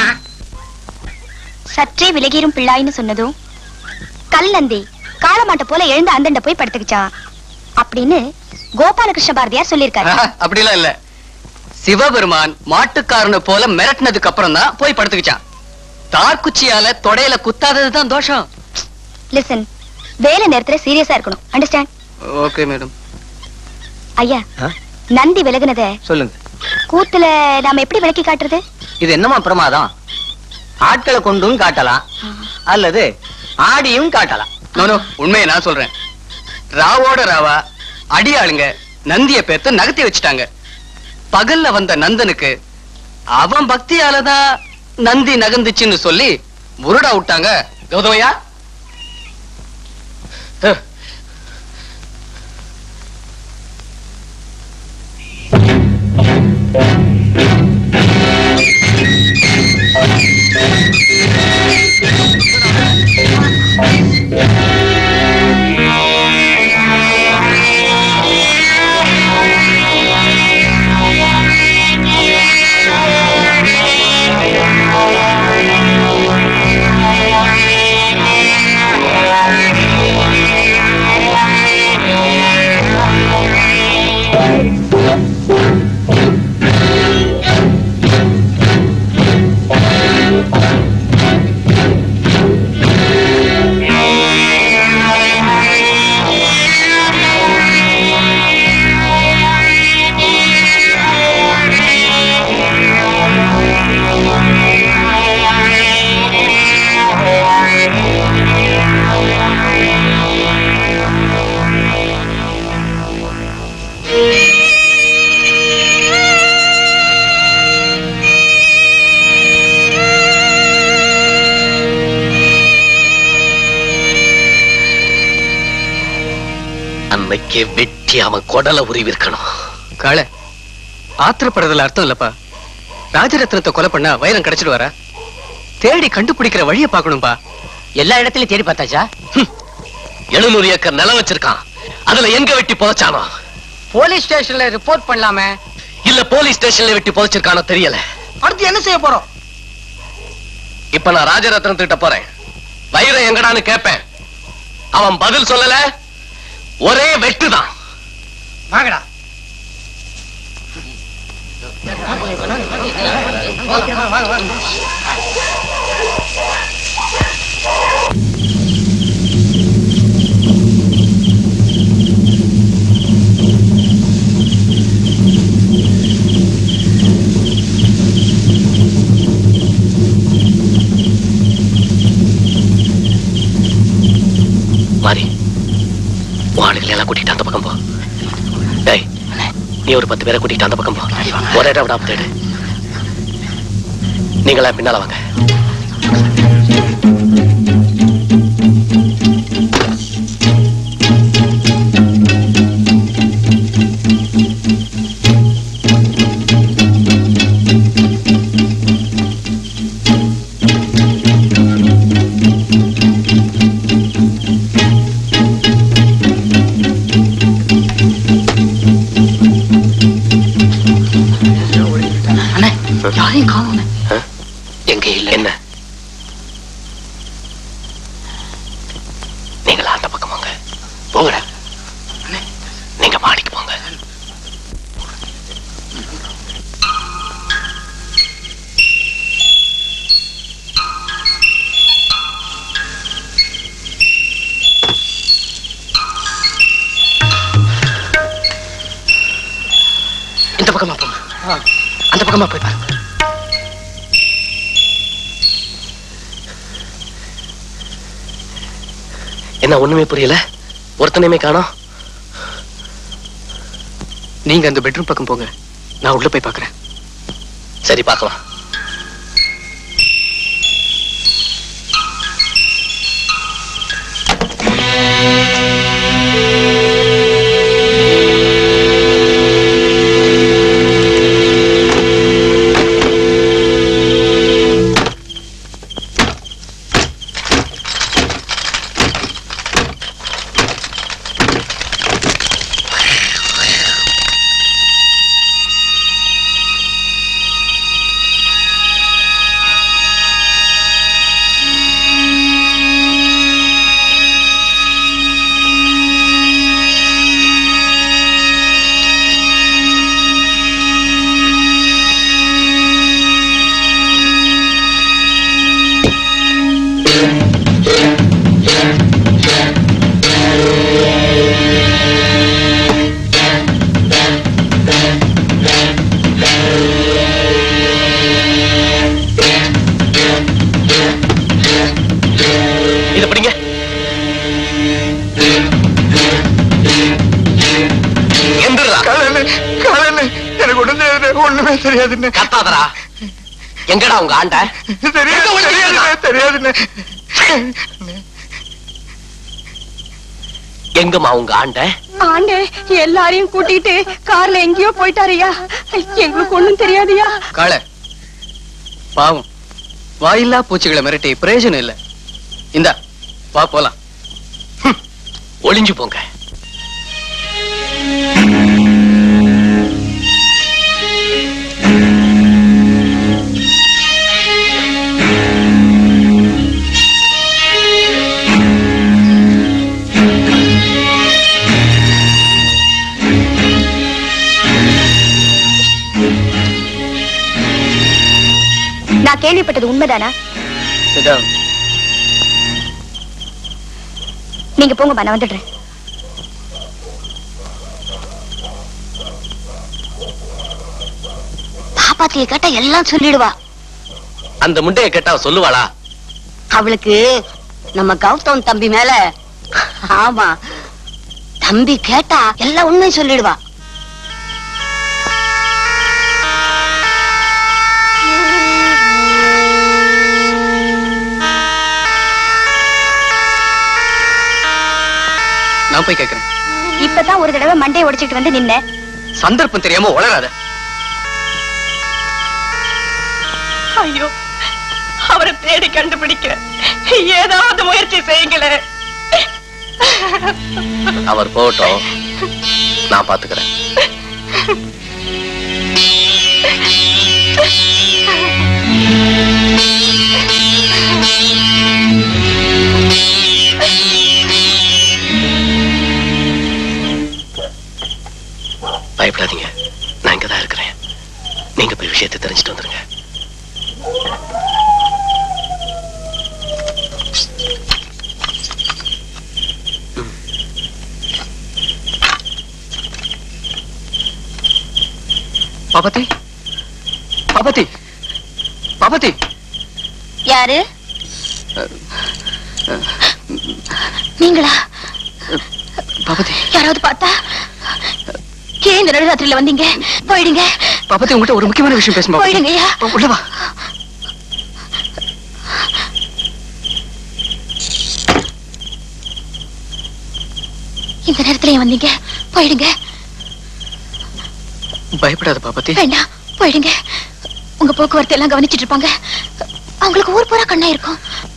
சற்றே விலகிரும் பிள்ளாயின்னு சொன்னதும் கல் நந்தி காலமாட்ட போல எழுந்து அந்தண்ட போய் படுத்துக்கிச்சான் அப்படின்னு கோபாலகிருஷ்ண பாரதியார் சொல்லியிருக்காரு அப்படிலாம் இல்ல சிவபெருமான் மாட்டுக்காரனை போல மிரட்டினதுக்கு அப்புறம் தான் போய் படுத்துக்கிச்சான் தார்குச்சியால தொடையில குத்தாததுதான் தோஷம் லிசன் வேலை நேரத்துல சீரியஸா இருக்கணும் அண்டர்ஸ்டாண்ட் ஓகே மேடம் ஐயா நந்தி விலகுனத சொல்லுங்க கூத்துல நாம எப்படி விளக்கி காட்டுறது இது என்னமா பிரமாதம் ஆட்களை கொண்டும் காட்டலாம் அல்லது ஆடியும் காட்டலாம் நோ நோ உண்மையை நான் சொல்றேன் ராவோட ராவா அடியாளுங்க நந்திய பேர்த்து நகர்த்தி வச்சுட்டாங்க பகல்ல வந்த நந்தனுக்கு அவன் பக்தியாலதான் நந்தி நகர்ந்துச்சுன்னு சொல்லி முருடா விட்டாங்க கௌதமையா அன்னைக்கே வெட்டி அவன் குடலை உருவிருக்கணும் காளை ஆத்திரப்படுறதுல அர்த்தம் இல்லப்பா ராஜரத்னத்தை கொலை பண்ணா வைரம் கிடைச்சிட்டு வர தேடி கண்டுபிடிக்கிற வழியை பார்க்கணும்பா எல்லா இடத்துலயும் தேடி பார்த்தாச்சா எழுநூறு ஏக்கர் நிலம் வச்சிருக்கான் அதுல எங்க வெட்டி புதைச்சானோ போலீஸ் ஸ்டேஷன்ல ரிப்போர்ட் பண்ணலாமே இல்ல போலீஸ் ஸ்டேஷன்ல வெட்டி புதைச்சிருக்கானோ தெரியல அடுத்து என்ன செய்ய போறோம் இப்ப நான் ராஜரத்னத்திட்ட போறேன் வைரம் எங்கடான்னு கேட்பேன் அவன் பதில் சொல்லல ஒரே வெட்டுதான் வாங்கடா மாறி உன் ஆளுகளை எல்லாம் கூட்டிட்டு அந்த பக்கம் போ டேய் நீ ஒரு பத்து பேரை கூட்டிட்டு அந்த பக்கம் போ ஒரே இடம் விடாம தேடு நீங்களா பின்னால வாங்க யாரையும் காணும் எங்க இல்ல என்ன நீங்களா அந்த பக்கம் வாங்க போங்கடா நீங்க மாடிக்கு போங்க பக்கமா போங்க அந்த பக்கமா போய் பாருங்க என்ன ஒண்ணுமே புரியல ஒருத்தனையுமே காணோம் நீங்க அந்த பெட்ரூம் பக்கம் போங்க நான் உள்ள போய் பார்க்கறேன் சரி பார்க்கலாம் இத படிங்க எந்திரா எனக்கு ஒண்ணும் தெரியாது ஒண்ணுமே தெரியாதுன்னு கத்தாதரா எங்கடா உங்க ஆண்ட தெரியாது தெரியாதுண்ணே, தெரியாதுண்ணே எங்கம்மா உங்க ஆண்ட ஆண்டே எல்லாரையும் கூட்டிட்டு கார்ல எங்கேயோ போயிட்டாருயா எங்களுக்கு ஒண்ணும் தெரியாதுயா காளை பாவம் வாயில்லா பூச்சிகளை மிரட்டி பிரயோஜனம் இல்ல இந்தா வா போலாம் ஒளிஞ்சு போங்க நான் கேள்விப்பட்டது உண்மைதானா நீங்க போங்கம்மா நான் வந்துடுறேன் பாப்பாத்திய கேட்டா எல்லாம் சொல்லிடுவா அந்த முட்டைய கேட்டா அவ சொல்லுவாளா அவளுக்கு நம்ம கௌதம் தம்பி மேல ஆமா தம்பி கேட்டா எல்லாம் உண்மையும் சொல்லிடுவா நான் போய் கேட்கிறேன் இப்பதான் ஒரு தடவை மண்டையை உடைச்சிட்டு வந்து நின்ன சந்தர்ப்பம் தெரியாம உளராத ஐயோ அவரை தேடி கண்டுபிடிக்க ஏதாவது முயற்சி செய்யுங்களேன் அவர் போகட்டும் நான் பாத்துக்கிறேன் பயப்படாதீங்க நான் இங்கதான் இருக்கிறேன் நீங்க போய் விஷயத்தை தெரிஞ்சுட்டு வந்துருங்க பாபத்தி பாபத்தி பாபத்தி யாரு நீங்களா பாபத்தி யாராவது பார்த்தா ஏன் இந்த நடுராத்திரியில வந்தீங்க போயிடுங்க பாபத்தி உங்ககிட்ட ஒரு முக்கியமான விஷயம் பேசணும் பாபத்தி. போயிடுங்கய்யா. உள்ள வா இந்த நேரத்துல ஏன் வந்தீங்க போயிடுங்க பயப்படாத பாபத்தி வேண்டாம் போயிடுங்க உங்க போக்குவரத்து எல்லாம் கவனிச்சிட்டு இருப்பாங்க அவங்களுக்கு ஊர் பூரா கண்ணா இருக்கும்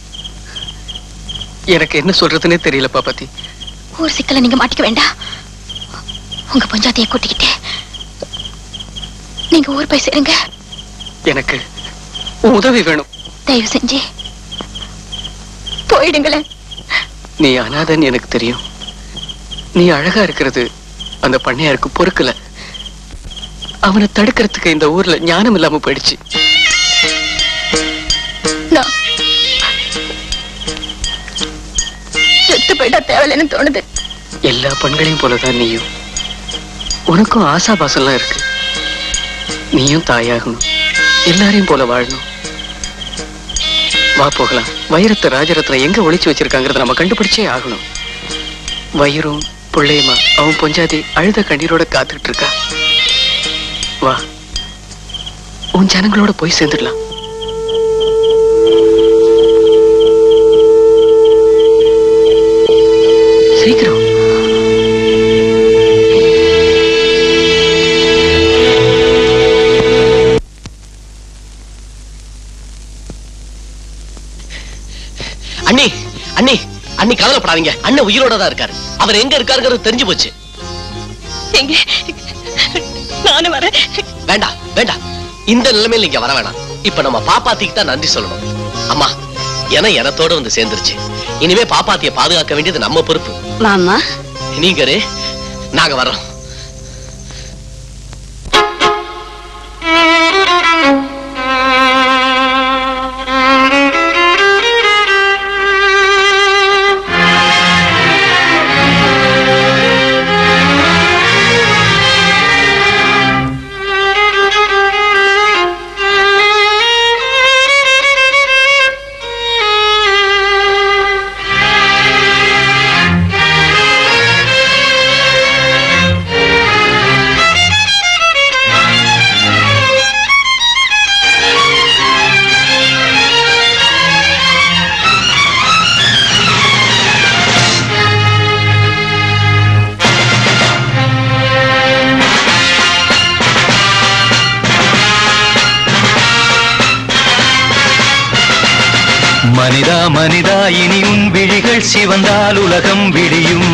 எனக்கு என்ன சொல்றதுன்னே தெரியல பாபத்தி ஊர் சிக்கல நீங்க மாட்டிக்க வேண்டாம் உங்க பஞ்சாயத்தைய கூட்டிக்கிட்டு நீங்க ஊர் போய் சேருங்க எனக்கு உன் உதவி வேணும் தயவு செஞ்சு போயிடுங்களேன் நீ அனாதன்னு எனக்கு தெரியும் நீ அழகா இருக்கிறது அந்த பண்ணையாருக்கு பொறுக்கல அவனை தடுக்கிறதுக்கு இந்த ஊர்ல ஞானம் இல்லாம போயிடுச்சு நான் செத்து போயிட்டா தேவையில்லைன்னு தோணுது எல்லா பெண்களையும் போலதான் நீயும் உனக்கும் ஆசாபாசம்லாம் இருக்கு நீயும் தாயாகணும் எல்லாரையும் போல வாழணும் வா போகலாம் வைரத்தை ராஜரத்னம் எங்க ஒளிச்சு வச்சிருக்காங்கிறத நம்ம கண்டுபிடிச்சே ஆகணும் வயிறும் புள்ளையுமா அவன் பொஞ்சாதி அழுத கண்ணீரோட காத்துக்கிட்டு இருக்கா வா உன் ஜனங்களோட போய் சேர்ந்துடலாம் சீக்கிரம் அண்ணி அண்ணி அண்ணி கவலைப்படாதீங்க அண்ணன் உயிரோட தான் இருக்காரு அவர் எங்க இருக்காருங்கிறது தெரிஞ்சு போச்சு எங்க நானும் வரேன் வேண்டாம் வேண்டாம் இந்த நிலைமையில இங்க வர வேணாம் இப்ப நம்ம பாப்பாத்திக்கு தான் நன்றி சொல்லணும் அம்மா என எனத்தோட வந்து சேர்ந்துருச்சு இனிமே பாப்பாத்திய பாதுகாக்க வேண்டியது நம்ம பொறுப்பு மாமா நீங்க இரு, நாங்க வர்றோம் மனிதா மனிதா இனி உன் விழிகள் சிவந்தால் உலகம் விடியும்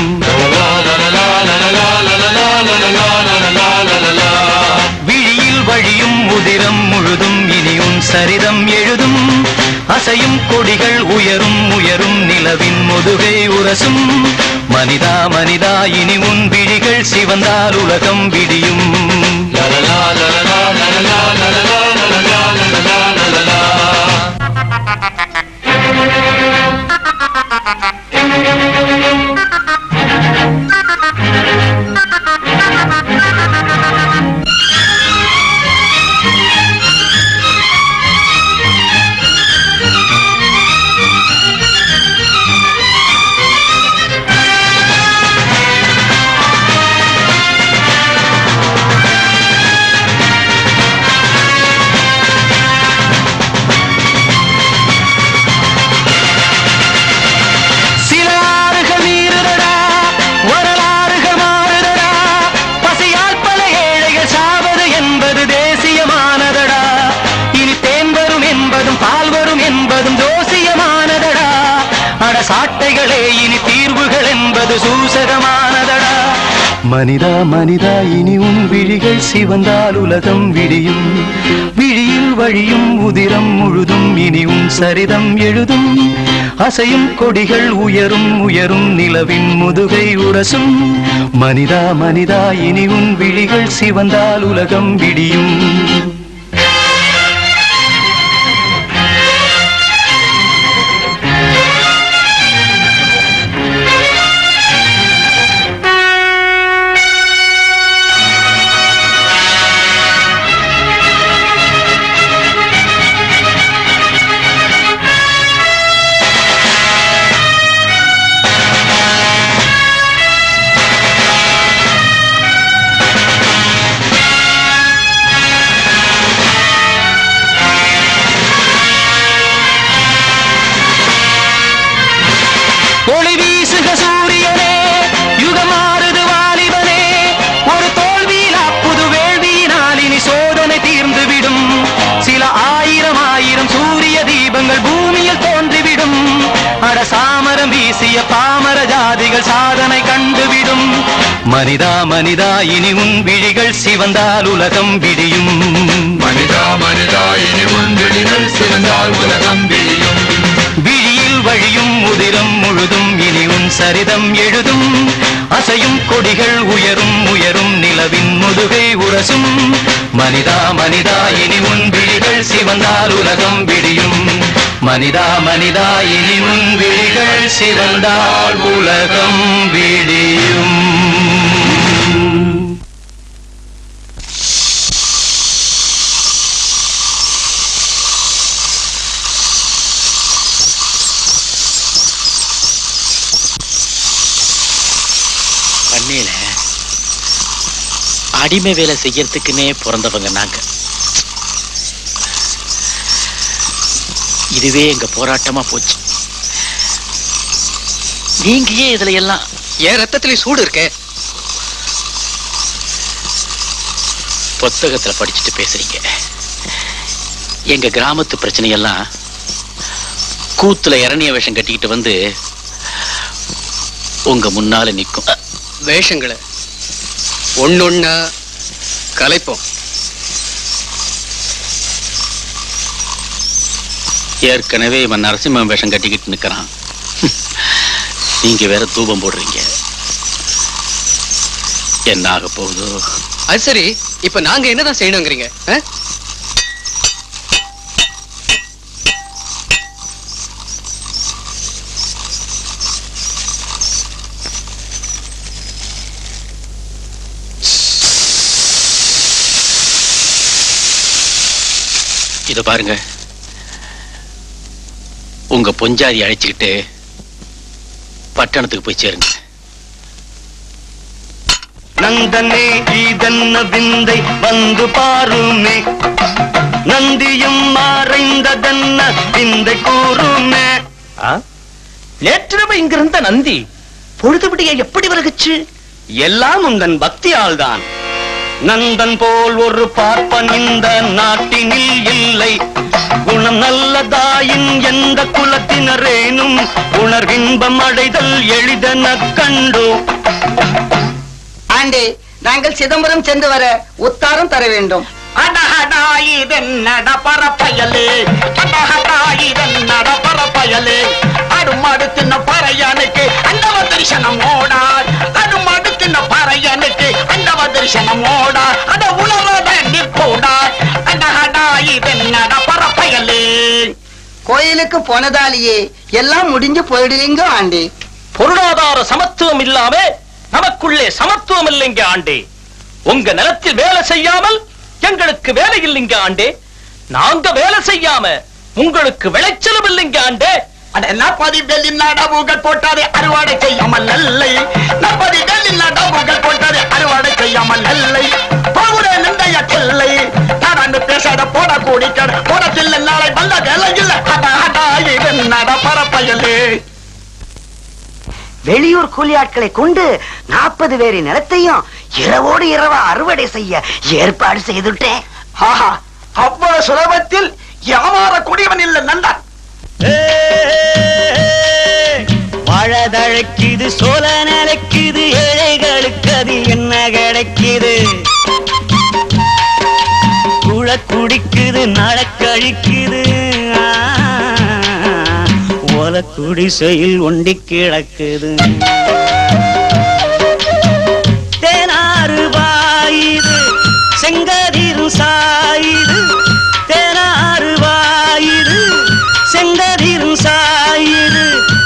விழியில் வழியும் உதிரம் முழுதும் இனி உன் சரிதம் எழுதும் அசையும் கொடிகள் உயரும் உயரும் நிலவின் முதுகை உரசும் மனிதா மனிதா இனி உன் விழிகள் சிவந்தால் உலகம் விடியும் லலலா லலலா லலலா லலலா லலலா லலலா லலலா சில ஆறுகள் மீறுதடா வரலாறுகள் மாறுதடா பசியால் பல ஏழைகள் சாவது என்பது தேசியமானதடா இனி தேன் வரும் என்பதும் பால் வரும் என்பதும் ஜோசியமானதடா அட சாட்டைகளே இனி தீர்வுகள் என்பது சூசகமானதடா மனிதா மனிதா இனி உன் விழிகள் சிவந்தால் உலகம் விடியும் விழியில் வழியும் உதிரம் முழுதும் இனி உன் சரிதம் எழுதும் அசையும் கொடிகள் உயரும் உயரும் நிலவின் முதுகை உரசும் மனிதா மனிதா இனி உன் விழிகள் சிவந்தால் உலகம் விடியும் ஒளி வீசுக சூரியனே யுகமாறுது வாலிபனே ஒரு தோல்வியிலா புது வேள்வியினால் இனி சோதனை தீர்ந்துவிடும் சில ஆயிரம் ஆயிரம் சூரிய தீபங்கள் பூமியில் தோன்றிவிடும் அட சாமரம் வீசிய பாமர ஜாதிகள் சாதனை கண்டுவிடும் மனிதா மனிதா இனி உன் விழிகள் சிவந்தால் உலகம் விடியும் மனிதா மனிதா இனி உன் விழிகள் சிவந்தால் உலகம் விடியும் விழியில் வழியும் உதிரம் முழுதும் இனி உன் சரிதம் எழுதும் அசையும் கொடிகள் உயரும் உயரும் நிலவின் முதுகை உரசும் மனிதா மனிதா இனி உன் விழிகள் சிவந்தால் உலகம் விடியும் மனிதா மனிதா இனி உன் விழிகள் சிவந்தால் உலகம் விடியும் அடிமை வேலை செய்யறதுக்குன்னே பிறந்தவங்க நாங்க இதுவே எங்க போராட்டமா போச்சு நீங்க ஏன் இதுல எல்லாம் என் ரத்தத்திலே சூடு இருக்கே புத்தகத்துல படிச்சுட்டு பேசுறீங்க எங்க கிராமத்து பிரச்சனையெல்லாம் கூத்துல இரணிய வேஷம் கட்டிக்கிட்டு வந்து உங்க முன்னால நிக்கும் வேஷங்களை ஒன்னொன்னா கலைப்போம் ஏற்கனவே இவன் நரசிம்மன் வேஷம் கட்டிக்கிட்டு நிக்கிறான் நீங்க வேற தூபம் போடுறீங்க என்ன ஆக போகுதோ அது சரி இப்ப நாங்க என்னதான் செய்யணுங்கிறீங்க ஆ? இத பாருங்க உங்க பொஞ்சாதி அழைச்சுக்கிட்டு பட்டணத்துக்கு போய் சேருங்க நந்தனே இதென்ன விந்தை வந்து பாருமே நந்தியும் மறைந்ததென்ன விந்தை கூறுமே நேற்றிரவு இங்கிருந்த நந்தி பொழுதுபடிய எப்படி வருகுச்சு எல்லாம் உந்தன் பக்தியால் தான் நந்தன் போல் ஒரு பார்ப்பன் இந்த நாட்டினில் இல்லை குணம் நல்லதாயின் எந்த குலத்தினரேனும் உணர்கின்பம் அடைதல் எளிதென கண்டோ ஆண்டே நாங்கள் சிதம்பரம் சென்று வர உத்தாரம் தர வேண்டும் அடஹடா இதென்னட பரப்பயலே அடஹடா இதென்னட பரப்பயலே அடுமடுத்தின பறையனுக்கு அண்டவ தரிசனம் ஓடார் அடுமடுத்தின பறையனுக்கு அண்டவ தரிசனம் ஓடார் அட உலரோட நிற்போடார் அடஹடா இதென்னட பரப்பயலே கோயிலுக்கு போனதாலேயே எல்லாம் முடிஞ்சு போயிடுவீங்க ஆண்டே பொருளாதார சமத்துவம் இல்லாம நமக்குள்ளே சமத்துவம் இல்லைங்க ஆண்டே உங்க நிலத்தில் வேலை செய்யாமல் எங்களுக்கு வேலை இல்லைங்க ஆண்டே நாங்க வேலை செய்யாம உங்களுக்கு விளைச்சலும் இல்லைங்க ஆண்டே நப்பதிகளின் நடவுகள் போட்டாரே அறுவடை செய்யாமல் நல்லை நப்பதிகளின் நடவுகள் போட்டாரே அறுவடை செய்யாமல் நல்லை பவுர நிந்தைய கிள்ளை நடந்து பேசாத போட கூடிக்கட போடத்தில் நாளை வந்த வேலை இல்லை அடா அடா இது நட பரப்பையலே வெளியூர் கூலி ஆட்களை கொண்டு நாற்பது பேரின் நிலத்தையும் இரவோடு இரவா அறுவடை செய்ய ஏற்பாடு செய்துட்டேன் ஆஹா அவ்வளவு சுலபத்தில் ஏமாறக்கூடியவன் இல்லை நண்பன் வாழதழைக்குது சோல நிலைக்குது ஏழைகளுக்கு அது என்ன கிடைக்குது குழ குடிக்குது நடக்கழிக்குது ஓல குடிசையில் ஒண்டி கிடக்குது தேனாறு வாயுது செங்கதிரும் சாயுது தேனாறு வாயுது செங்கதிரும் சாயுது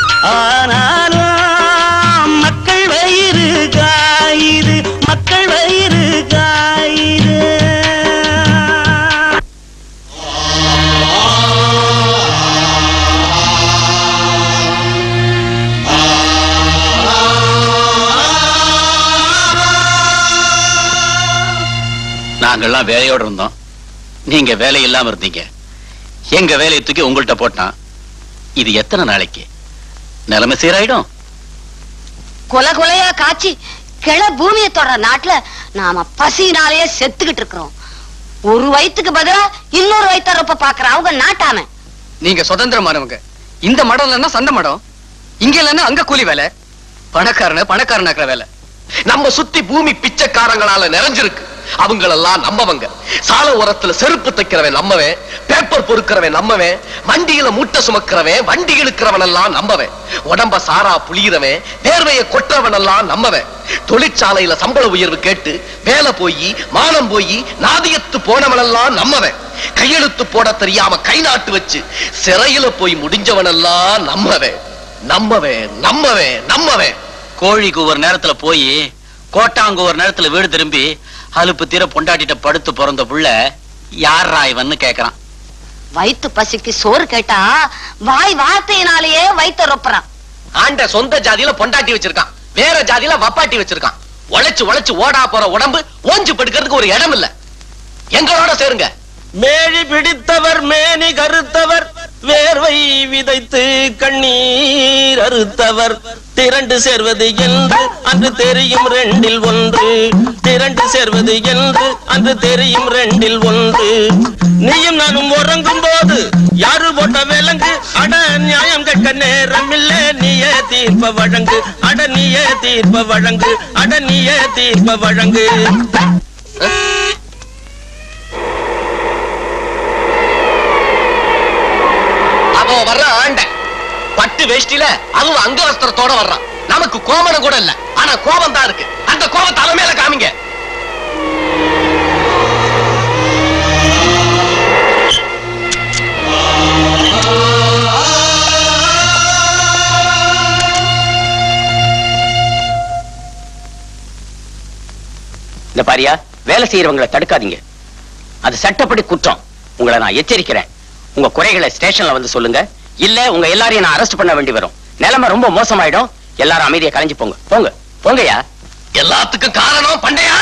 ஆனாலும் மக்கள் வயிறு காயுது மக்கள் வயிறு காயுது நாங்கெல்லாம் வேலையோட இருந்தோம் நீங்க வேலை இல்லாம இருந்தீங்க எங்க வேலையை தூக்கி உங்கள்கிட்ட போட்டான் இது எத்தனை நாளைக்கு நிலைமை சீராயிடும் கொலை கொலையா காய்ச்சி கிள பூமியை தொடர நாட்டுல நாம பசினாலேயே செத்துக்கிட்டு இருக்கிறோம் ஒரு வயித்துக்கு பதிலா இன்னொரு வயித்தரப்ப பாக்குற அவங்க நாட்டாம நீங்க சுதந்திரமானவங்க இந்த மடம் இல்லைன்னா சந்த மடம் இங்க இல்லைன்னா அங்க கூலி வேலை பணக்காரன பணக்காரனாக்குற வேலை நம்ம சுத்தி பூமி பிச்சைக்காரங்களால நிறைஞ்சிருக்கு அவங்களெல்லாம் நம்மவங்க சால ஓரத்துல செருப்பு தைக்கிறவன் நம்மவன் பேப்பர் பொறுக்கிறவன் நம்மவன் வண்டியில மூட்டை சுமக்கிறவன் வண்டி இழுக்கிறவன் எல்லாம் நம்மவன் உடம்ப சாரா புளியறவன் வேர்வைய கொட்டுறவன் எல்லாம் நம்மவன் தொழிற்சாலையில சம்பள உயர்வு கேட்டு வேலை போய் மானம் போய் நாதியத்து போனவனெல்லாம் நம்மவன் கையெழுத்து போட தெரியாம கை நாட்டு வச்சு சிறையில போய் முடிஞ்சவனெல்லாம் நம்மவன் நம்மவன் நம்மவன் நம்மவன் கோழிக்கு ஒரு நேரத்துல போய் கோட்டாங்க ஒரு நேரத்துல வீடு திரும்பி அலுப்பு தீர பொண்டாட்டிட்ட படுத்து பிறந்த புள்ள யாரா இவன்னு கேக்குறான் வயித்து பசிக்கு சோறு கேட்டா வாய் வார்த்தையினாலேயே வயித்த ரொப்புறான் ஆண்ட சொந்த ஜாதியில பொண்டாட்டி வச்சிருக்கான் வேற ஜாதியில வப்பாட்டி வச்சிருக்கான் உழைச்சு உழைச்சு ஓடா போற உடம்பு ஓஞ்சு படுக்கிறதுக்கு ஒரு இடம் இல்ல எங்களோட சேருங்க மேழி பிடித்தவர் மேனி கருத்தவர் வேர்வை விதைத்து கண்ணீர் அறுத்தவர் திரண்டு சேர்வது என்று அன்று தெரியும் ரெண்டில் ஒன்று திரண்டு சேர்வது என்று அன்று தெரியும் ரெண்டில் ஒன்று நீயும் நானும் உறங்கும் போது யாரு போட்ட விலங்கு அட நியாயம் கேட்க நேரம் இல்ல நீயே தீர்ப்ப வழங்கு அட நீயே தீர்ப்ப வழங்கு அட நீயே தீர்ப்ப வழங்கு அவன் வர்ற ஆண்ட பட்டு வேஷ்டில அதுவும் அங்கவஸ்திரத்தோட வர்றான் நமக்கு கோமணம் கூட இல்ல ஆனா கோபம் தான் இருக்கு அந்த கோபம் தலைமையில காமிங்க இந்த பாரியா வேலை செய்யறவங்களை தடுக்காதீங்க அது சட்டப்படி குற்றம் உங்களை நான் எச்சரிக்கிறேன் உங்க குறைகளை ஸ்டேஷன்ல வந்து சொல்லுங்க இல்ல உங்க எல்லாரையும் நான் அரெஸ்ட் பண்ண வேண்டி வரும் நிலைமை ரொம்ப மோசமாயிடும் எல்லாரும் அமைதியா கலைஞ்சு போங்க போங்க போங்கய்யா எல்லாத்துக்கும் காரணம் பண்டையா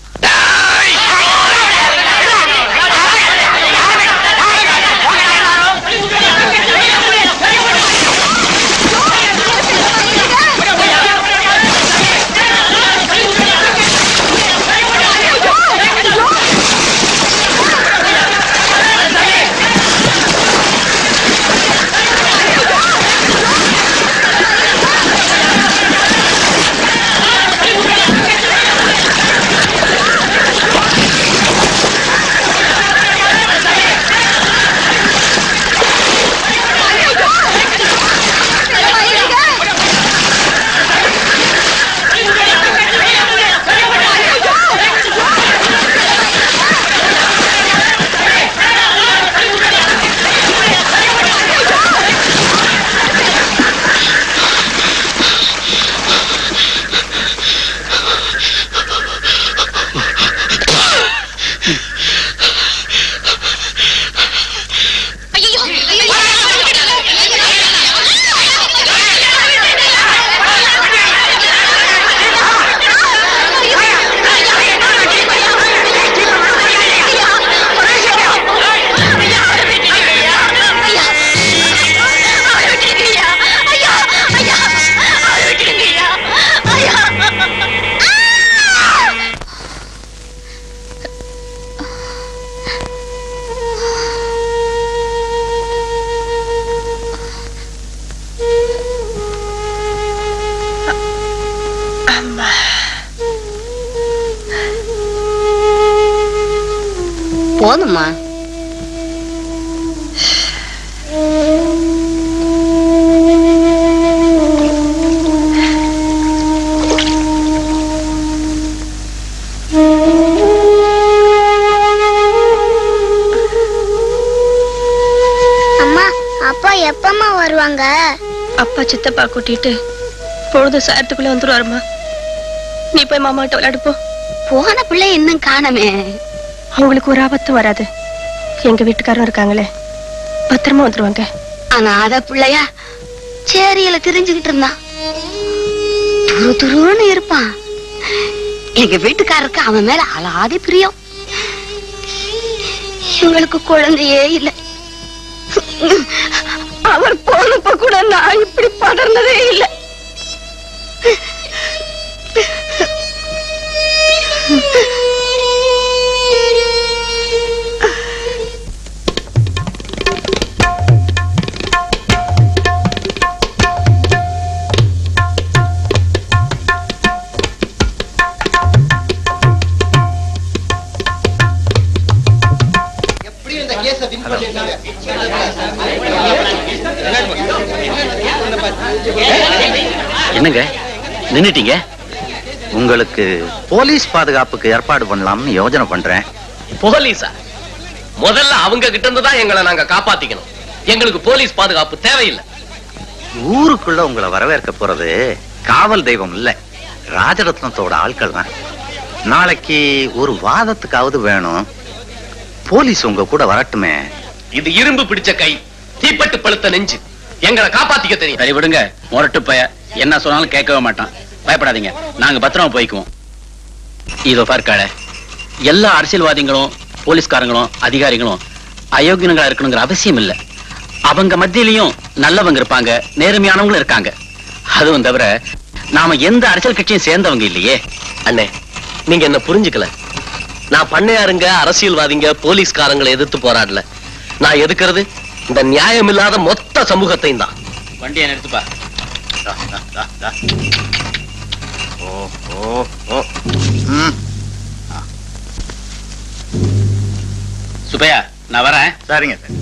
போதுமா அம்மா அப்பா எப்பம்மா வருவாங்க அப்பா சித்தப்பா கூட்டிட்டு பொழுது சாயத்துக்குள்ள வந்துருவாருமா நீ போய் மாமா கிட்ட விளையாடு போ போன பிள்ளை இன்னும் காணமே அவங்களுக்கு ஒரு ஆபத்து வராது எங்க வீட்டுக்காரரும் இருக்காங்களே பத்திரமா வந்துருவாங்க அனாத பிள்ளையா சேரியில திரிஞ்சுக்கிட்டு இருந்தான் துரு துருன்னு இருப்பான் எங்க வீட்டுக்காரருக்கு அவன் மேல அலாதி பிரியம் இவங்களுக்கு குழந்தையே இல்ல அவர் போனப்ப கூட நான் இப்படி படர்ந்ததே இல்ல இந்த கேஸ வின் பண்ணிருக்காங்க என்னங்க நின்னுட்டீங்க உங்களுக்கு போலீஸ் பாதுகாப்புக்கு ஏற்பாடு பண்ணலாம்னு யோசனை பண்றேன் போலீஸா முதல்ல அவங்க கிட்ட இருந்து தான் எங்களை நாங்க காப்பாத்திக்கணும் எங்களுக்கு போலீஸ் பாதுகாப்பு தேவையில்லை ஊருக்குள்ள உங்களை வரவேற்க போறது காவல் தெய்வம் இல்ல ராஜரத்னத்தோட ஆட்கள் தான் நாளைக்கு ஒரு வாதத்துக்காவது வேணும் போலீஸ் உங்க கூட வரட்டுமே இது இரும்பு பிடிச்ச கை தீப்பட்டு பழுத்த நெஞ்சு எங்களை காப்பாத்திக்க தெரியும் சரி விடுங்க முரட்டு பைய என்ன சொன்னாலும் கேட்கவே மாட்டான் பயப்படாதீங்க நாங்க பத்திரமா போய்க்குவோம் இதோ பார்க்காள எல்லா அரசியல்வாதிகளும் போலீஸ்காரங்களும் அதிகாரிகளும் அயோக்கியங்களா இருக்கணுங்கிற அவசியம் இல்ல அவங்க மத்தியிலையும் நல்லவங்க இருப்பாங்க நேர்மையானவங்களும் இருக்காங்க அதுவும் தவிர நாம எந்த அரசியல் கட்சியும் சேர்ந்தவங்க இல்லையே அண்ணே நீங்க என்ன புரிஞ்சுக்கல நான் பண்ணையாருங்க அரசியல்வாதிங்க போலீஸ்காரங்களை எதிர்த்து போராடல நான் எதுக்குறது இந்த நியாயமில்லாத மொத்த சமூகத்தையும் தான் வண்டியை நிறுத்துப்பா தா, தா, தா, தா. ஓ ஓ ஓ ம் சுப்பையா நான் வரேன் சரிங்க சார்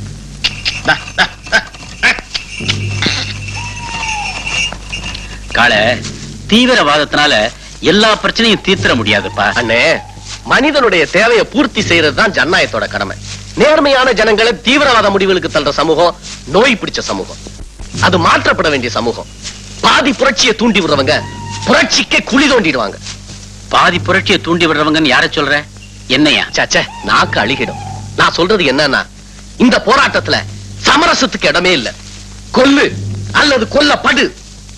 காளை தீவிரவாதத்தினால எல்லா பிரச்சனையும் தீர்த்திட முடியாதுப்பா அண்ணே மனிதனுடைய தேவையை பூர்த்தி செய்யறது தான் ஜனநாயகத்தோட கடமை நேர்மையான ஜனங்களை தீவிரவாத முடிவுகளுக்கு தள்ளுற சமூகம் நோய் பிடிச்ச சமூகம் அது மாற்றப்பட வேண்டிய சமூகம் பாதி புரட்சியை தூண்டி விடுறவங்க புரட்சிக்கே குழி தோண்டிடுவாங்க பாதி புரட்சியை தூண்டி விடுறவங்கன்னு யார சொல்ற என்னையா சச்சே நாக்கு அழுகிடும் நான் சொல்றது என்னன்னா இந்த போராட்டத்துல சமரசத்துக்கு இடமே இல்ல கொல்லு அல்லது கொல்லப்படு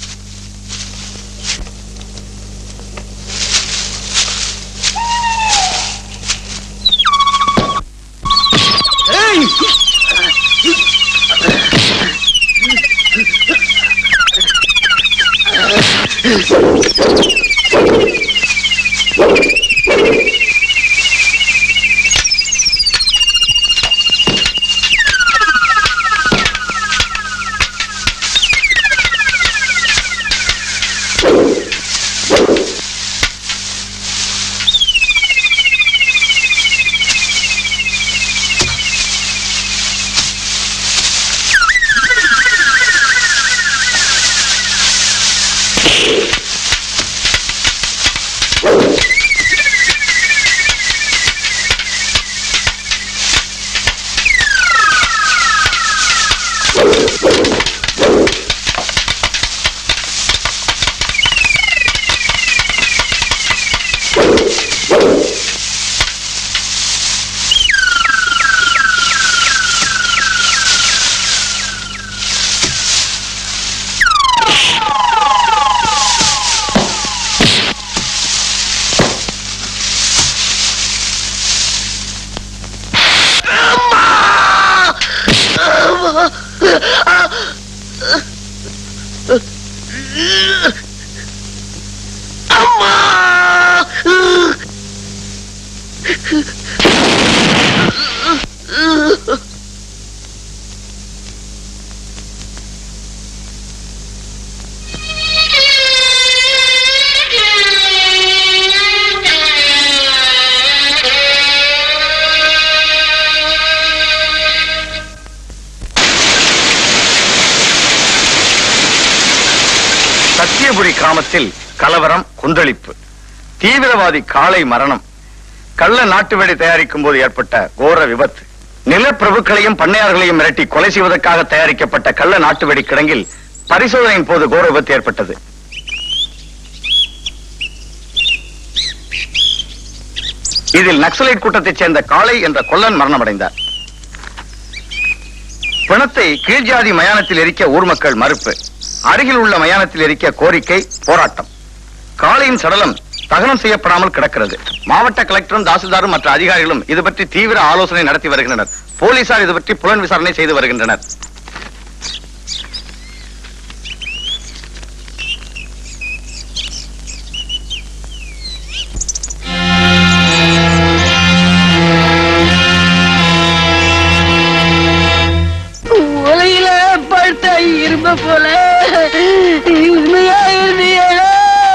சத்தியபுரி கிராமத்தில் கலவரம் கொந்தளிப்பு தீவிரவாதி காளை மரணம் கள்ள நாட்டு வெடி தயாரிக்கும் போது ஏற்பட்ட கோர விபத்து நிலப்பிரபுக்களையும் பண்ணையார்களையும் மிரட்டி கொலை செய்வதற்காக தயாரிக்கப்பட்ட கள்ள நாட்டு வெடி கிடங்கில் பரிசோதனையின் போது கோர விபத்து ஏற்பட்டது இதில் நக்சலைட் கூட்டத்தைச் சேர்ந்த காளை என்ற கொல்லன் மரணமடைந்தார் பிணத்தை கீழ்ஜாதி மயானத்தில் எரிக்க ஊர் மக்கள் மறுப்பு அருகில் உள்ள மயானத்தில் எரிக்க கோரிக்கை போராட்டம் காளையின் சடலம் தகனம் செய்யப்படாமல் கிடக்கிறது மாவட்ட கலெக்டரும் தாசில்தாரும் மற்ற அதிகாரிகளும் இது பற்றி தீவிர ஆலோசனை நடத்தி வருகின்றனர் போலீசார் இது பற்றி புலன் விசாரணை செய்து வருகின்றனர் உலகில படுத்த இரும்ப போல உண்மையா இருந்தீங்களா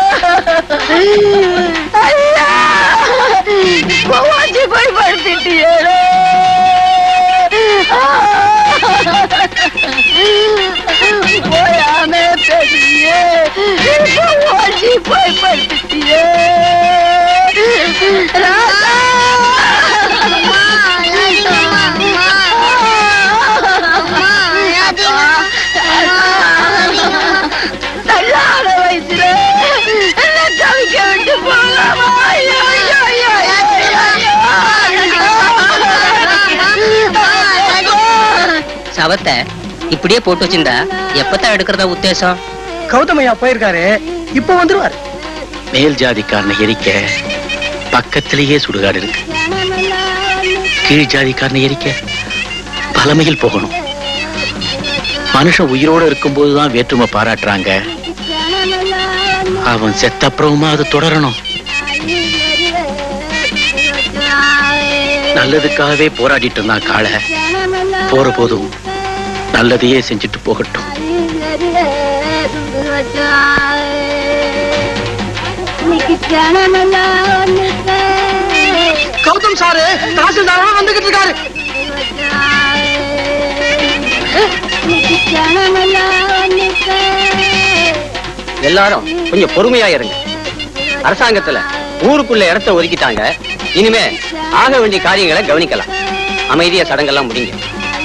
ஐயா போவாச்சு போய் படுத்துட்டியேடா போயாம பேசியே போவாச்சு போய் படுத்துட்டியே ராதா தள்ளாத வயசுல என்ன தவிக்க விட்டு போகலாமா ஐயோ, ஐயோ, ஐயோ, ஐயோ, ஐயோ. சவத்தை இப்படியே போட்டு வச்சிருந்தா எப்பத்தான் எடுக்கிறதா உத்தேசம் கௌதமையா போயிருக்காரு இப்ப வந்துருவாரு மேல் ஜாதிக்காரனை எரிக்க பக்கத்திலேயே சுடுகாடு இருக்கு கீழ் ஜாதிக்காரனை எரிக்க பழமையில் போகணும் மனுஷன் உயிரோட இருக்கும்போதுதான் வேற்றுமை பாராட்டுறாங்க அவன் செத்த அப்புறமா அது தொடரணும் நல்லதுக்காகவே போராடிட்டு இருந்தான் காளை போற போதும் நல்லதையே செஞ்சுட்டு போகட்டும் கௌதம் சாரு தாசில்தாரா வந்துகிட்டு இருக்காரு எல்லாரும் கொஞ்சம் பொறுமையா இருங்க அரசாங்கத்துல ஊருக்குள்ள இடத்த ஒதுக்கிட்டாங்க இனிமே ஆக வேண்டிய காரியங்களை கவனிக்கலாம் அமைதியா சடங்கெல்லாம் முடிங்க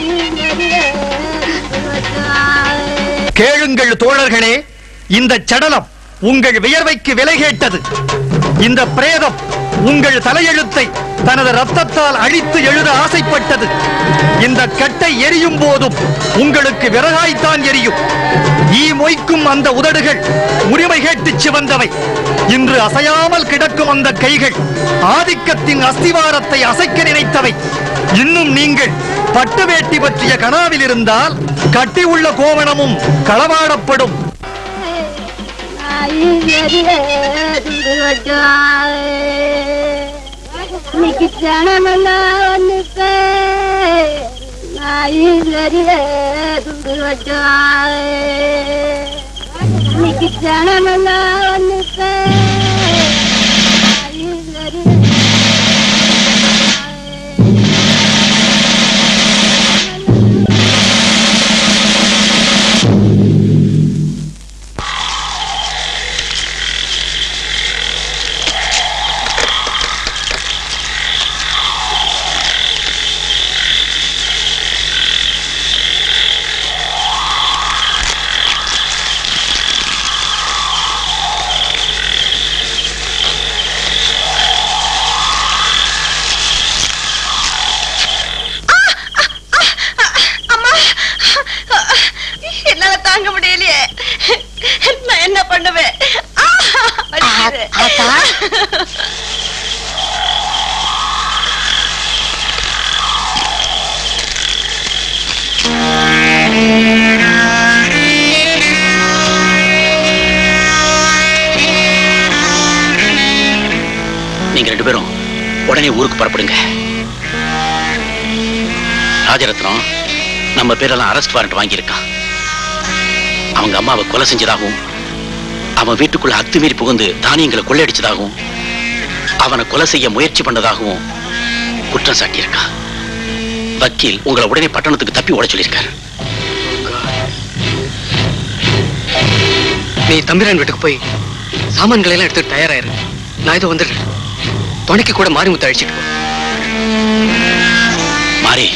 கேளுங்கள் தோழர்களே இந்த சடலம் உங்கள் வியர்வைக்கு விலை கேட்டது இந்த பிரேதம் உங்கள் தலையெழுத்தை தனது ரத்தத்தால் அழித்து எழுத ஆசைப்பட்டது இந்த கட்டை எரியும் போதும் உங்களுக்கு விறகாய்த்தான் எரியும் ஈ மொய்க்கும் அந்த உதடுகள் உரிமை கேட்டு சிவந்தவை இன்று அசையாமல் கிடக்கும் அந்த கைகள் ஆதிக்கத்தின் அஸ்திவாரத்தை அசைக்க நினைத்தவை இன்னும் நீங்கள் பட்டு வேட்டி பற்றிய கனாவில் இருந்தால் கட்டி உள்ள கோவணமும் களவாடப்படும் இன்னைக்கு ஜனமெல்லாம் ஒண்ணுக்கு நாய் நிறைய துண்டு வச்சாய் இன்னைக்கு ஜனமெல்லாம் ஒண்ணுக்கு நாய் நிறைய அம்மா என்னால தாங்க முடியலையே நான் என்ன பண்ணுவேன் ஆ, வலிக்குது. நீங்க ரெண்டு பேரும் உடனே ஊருக்கு புறப்படுங்க ராஜரத்னம் நம்ம பேரெல்லாம் அரெஸ்ட் வாரண்ட் வாங்கியிருக்கான் அவங்க அம்மாவை கொலை செஞ்சதாகவும் அவன் வீட்டுக்குள்ள அத்துமீறி புகுந்து தானியங்களை கொள்ளையடிச்சதாகவும் அவனை கொலை செய்ய முயற்சி பண்ணதாகவும் குற்றம் சாட்டியிருக்கான் வக்கீல் உங்களை உடனே பட்டணத்துக்கு தப்பி ஓட சொல்லியிருக்காரு நீ தம்பிரான் வீட்டுக்கு போய் சாமான்களை எல்லாம் எடுத்துட்டு தயாராயிரு நான் இதோ வந்துடுறேன் துணைக்கு கூட மாரிமுத்து அழிச்சிட்டு போ மாறி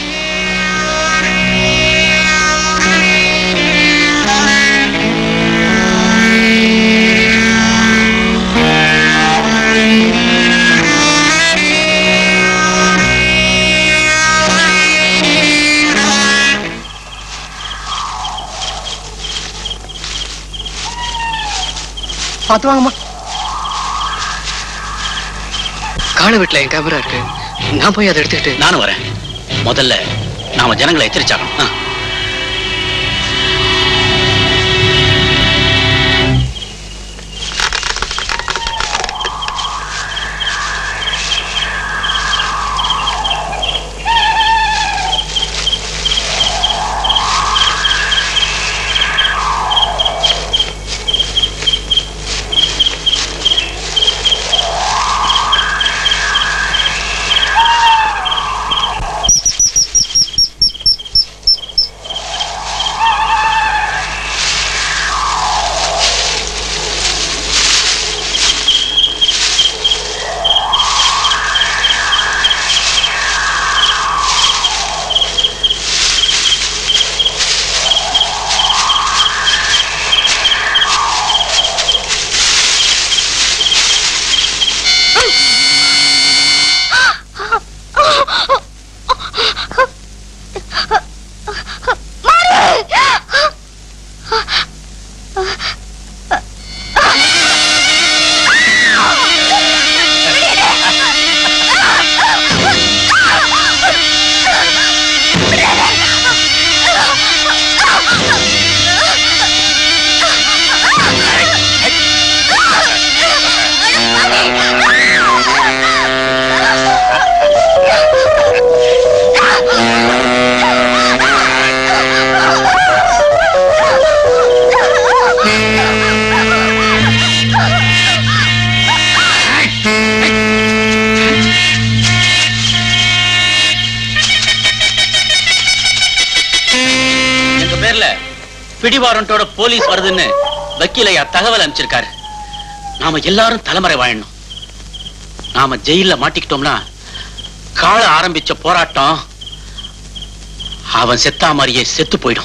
பார்த்து வாங்கம்மா கால வீட்டுல என் கேமரா இருக்கு நான் போய் அதை எடுத்துக்கிட்டு நானும் வரேன் முதல்ல நாம ஜனங்களை எச்சரிச்சாகணும் ஆ. எங்க பேர்ல பிடிவாரண்டோட போலீஸ் வருதுன்னு வக்கீலையா தகவல் அனுப்பிச்சிருக்காரு நாம எல்லாரும் தலைமறை வாழணும் நாம ஜெயில மாட்டிக்கிட்டோம்னா கால ஆரம்பிச்ச போராட்டம் அவன் செத்தா மாதிரியே செத்து போயிடும்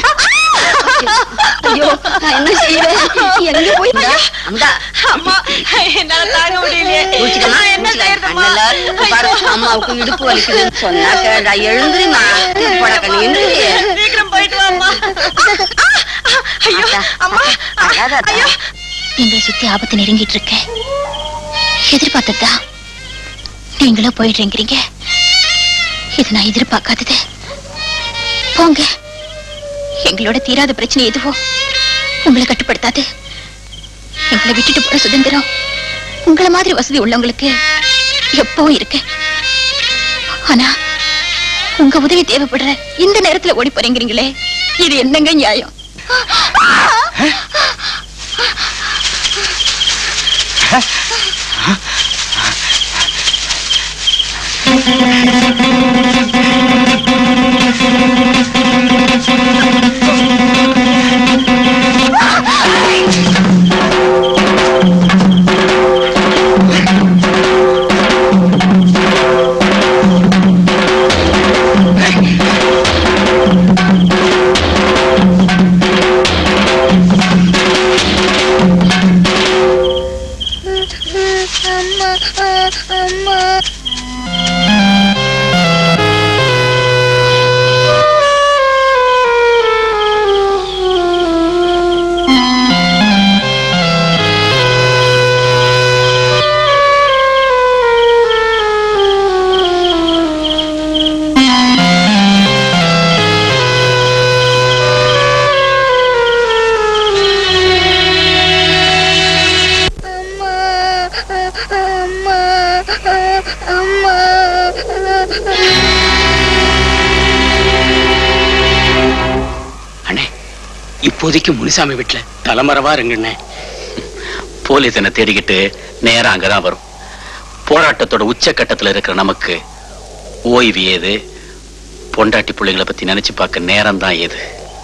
ஐயோ நான் என்ன செய்வேன் எங்க போய் அமுதா அம்மா என்னால தாங்க முடியலையே குளிச்சுக்கலாம், நான் என்ன குளிச்சுக்கலாம். செய்யறதுமா கண்ணுல பாரு, அம்மாவுக்கு இடுப்பு வலிக்குதுன்னு சொன்னா கேடா எழுந்துருமா போடா கண்ணு எழுந்துரு சீக்கிரம் போயிட்டு வாம்மா ஐயோ அம்மா ஐயோ எங்களை சுத்தி ஆபத்து நெருங்கிட்டு இருக்க எதிர்பார்த்ததா நீங்களும் போயிடுறீங்கிறீங்க இது நான் எதிர்பார்க்காதது போங்க எங்களோட தீராத பிரச்சனை எதுவோ உங்களை கட்டுப்படுத்தாது எங்களை விட்டுட்டு போற சுதந்திரம் உங்களை மாதிரி வசதி உள்ளவங்களுக்கு எப்பவும் இருக்கு ஆனா உங்க உதவி தேவைப்படுற இந்த நேரத்துல ஓடி போறீங்கிறீங்களே இது என்னங்க நியாயம் அம்மா அம்மா அம்மா அம்மா இப்போதைக்கு முனிசாமி வீட்டுல தலைமறைவா இருங்கண்ணே போலீஸ் என்ன தேடிக்கிட்டு நேரா அங்கதான் வரும் போராட்டத்தோட உச்சக்கட்டத்துல இருக்கிற நமக்கு ஓய்வு ஏது பொண்டாட்டி பிள்ளைங்களை பத்தி நினைச்சு பார்க்க நேரம் தான் ஏது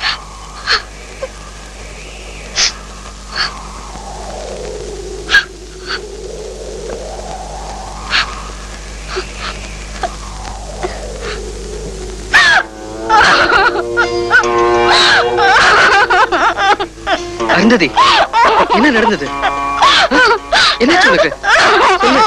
அருந்ததி என்ன நடந்தது என்ன உனக்கு சொல்லு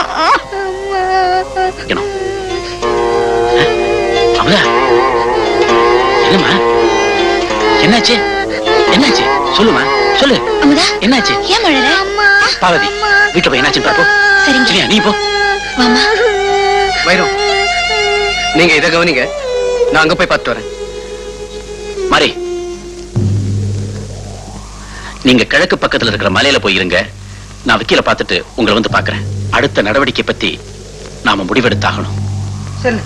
அமுதா என்னம்மா என்னாச்சு என்னாச்சு சொல்லுமா சொல்லு அமுதா என்னாச்சு ஏன் மழற பார்வதி வீட்டுல போய் என்னாச்சுன்னு பாப்போம் சரிங்க சரியா நீ போ மாமா வைரம் நீங்க இதை கவனிங்க நான் அங்க போய் பார்த்துட்டு வரேன் மாறி நீங்க கிழக்கு பக்கத்துல இருக்கிற மலையில போய் இருங்க நான் வக்கீல பார்த்துட்டு உங்களை வந்து பார்க்கறேன் அடுத்த நடவடிக்கை பத்தி நாம முடிவெடுத்தாகணும் சொல்லு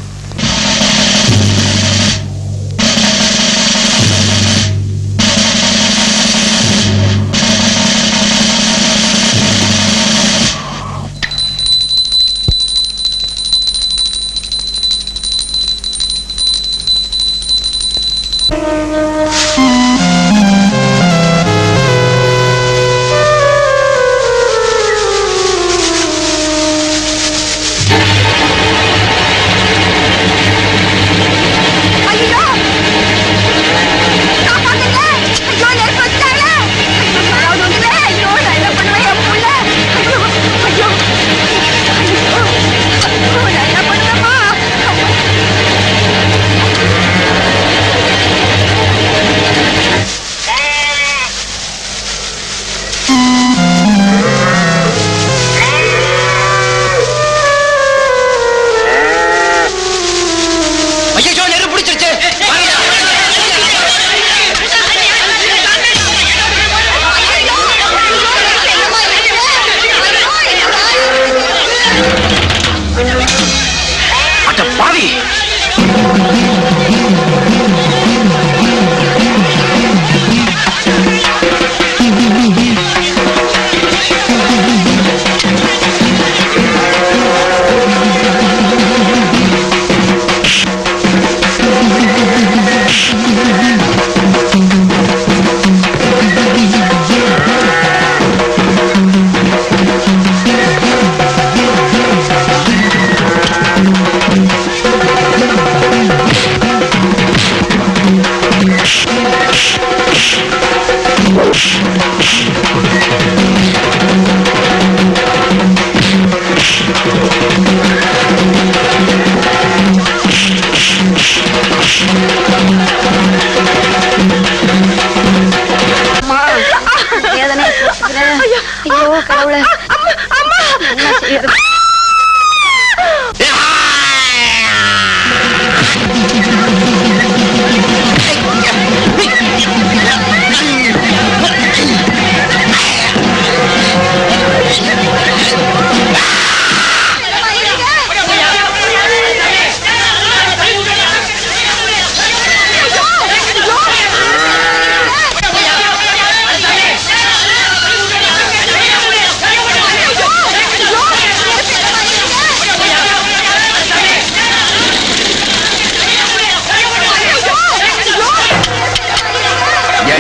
அம்மா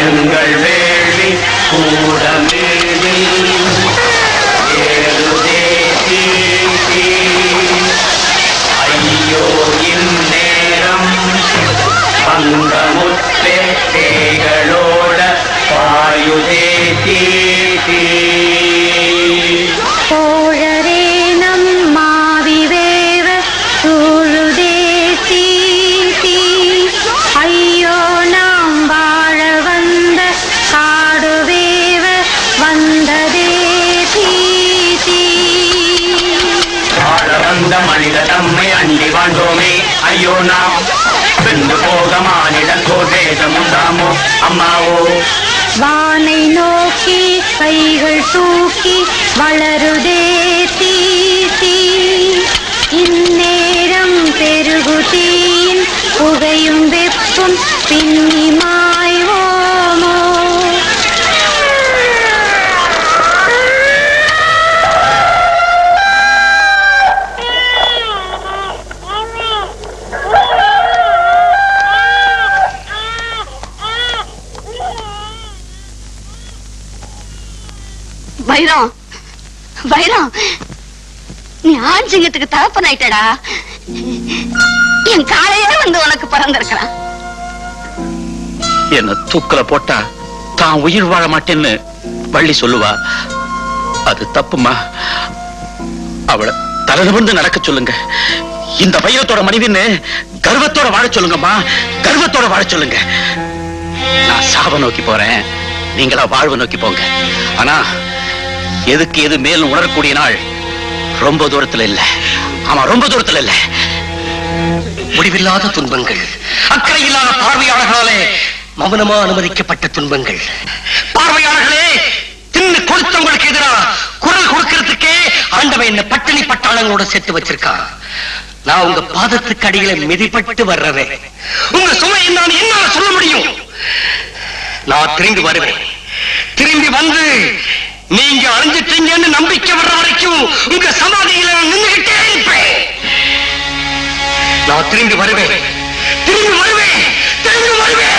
எங்கள் வேள்வி கூடமேதில் ஏறுதே தீ, தீ. ஐயோ இந்நேரம் பங்கமுற்றே தேகளோட பாயுதே தீ, தீ. தோழரே நம் மாவிவேவ சூழுதே தீ தீ ஐயோ நாம் வாழ வந்த காடுவேவ வந்ததே தீ தீ வாழ வந்த மனித தம்மை அண்டி வாழ்ந்தோமே ஐயோ நாம் வெந்து போக மானிடன் கோதேசம் உண்டாமோ அம்மாவோ வானை நோக்கி கைகள் தூக்கி வளருதே தீ தீ இந்நேரம் பெருகுதீன் புகையும் வெப்பும் பின்னி மாய்வோமோ வைரம் வைரம் நீ ஆஞ்சிங்கத்துக்கு தகப்பன் ஆயிட்டடா என் காலையே வந்து உனக்கு பிறந்திருக்கிறான் என்ன தூக்கல போட்டா தான் உயிர் வாழ மாட்டேன்னு வள்ளி சொல்லுவா அது தப்புமா அவளை தலை நிமிர்ந்து நடக்க சொல்லுங்க இந்த வைரத்தோட மனைவின்னு கர்வத்தோட வாழ சொல்லுங்கம்மா கர்வத்தோட வாழ சொல்லுங்க நான் சாவ நோக்கி போறேன் நீங்களா வாழ்வு நோக்கி போங்க ஆனா எதுக்கு எது மேலும் உணரக்கூடிய நாள் ரொம்ப தூரத்துல இல்ல ஆமா ரொம்ப தூரத்துல இல்ல முடிவில்லாத துன்பங்கள் அக்கறை இல்லாத பார்வையாளர்களாலே மௌனமா அனுமதிக்கப்பட்ட துன்பங்கள் பார்வையாளர்களே தின்னு கொடுத்தவங்களுக்கு எதிரா குரல் கொடுக்கறதுக்கே ஆண்டவன் என்ன பட்டினி பட்டாளங்களோட சேர்த்து வச்சிருக்கான் நான் உங்க பாதத்துக்கு அடியில மிதிப்பட்டு வர்றவன் உங்க சுமையை நான் என்னால சொல்ல முடியும் நான் திரும்பி வருவேன் திரும்பி வந்து நீங்க அழிஞ்சிட்டீங்கன்னு நம்பிக்கை வர்ற வரைக்கும் உங்க சமாதியில நான் நின்னுகிட்டே இருப்பேன் நான் திரும்பி வருவேன் திரும்பி வருவேன் திரும்பி வருவேன்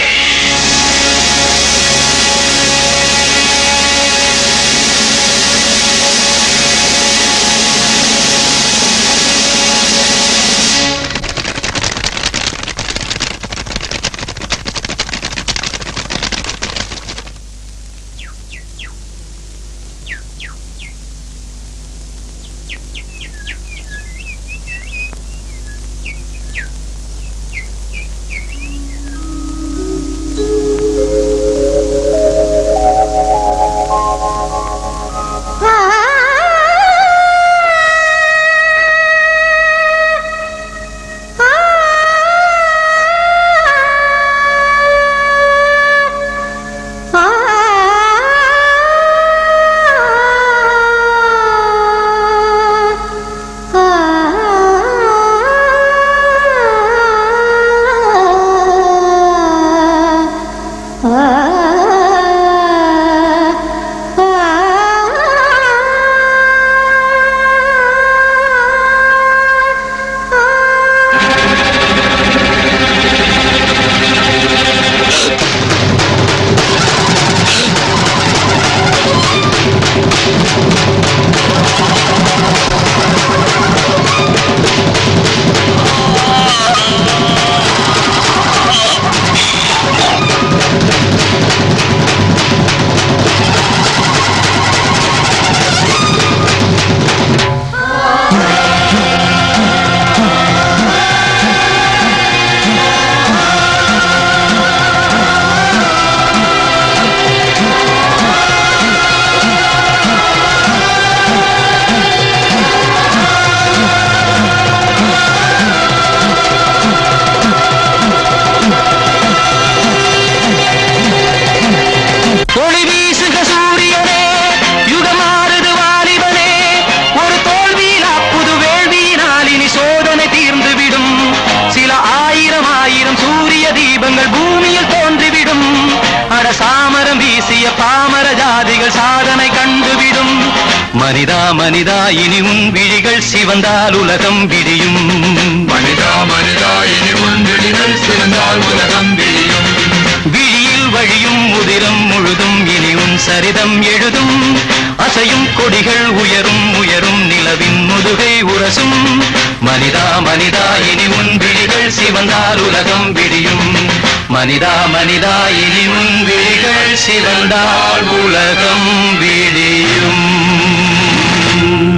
ஒளி வீசுக சூரியனே யுகமாறுது வாலிபனே ஒரு தோல்வியிலா புது வேள்வியினால் இனி சோதனை தீர்ந்து விடும் சில ஆயிரம் ஆயிரம் சூரிய தீபங்கள் பூமியில் தோன்றிவிடும் அட சாமரம் வீசிய பாமர ஜாதிகள் சாதனை கண்டுவிடும் மனிதா மனிதா இனி உன் விழிகள் சிவந்தால் உலகம் விடியும் மனிதா மனிதா இனி உன் விழிகள் சிவந்தால் உலகம் விடியும் விழியில் வழியும் உதிரம் முழுதும் இனி உன் சரிதம் எழுதும் அசையும் கொடிகள் உயரும் உயரும் நிலவின் முதுகை உரசும் மனிதா மனிதா இனி உன் விழிகள் சிவந்தால் உலகம் விடியும் மனிதா மனிதா இனி உன் விழிகள் சிவந்தால் உலகம் விடியும்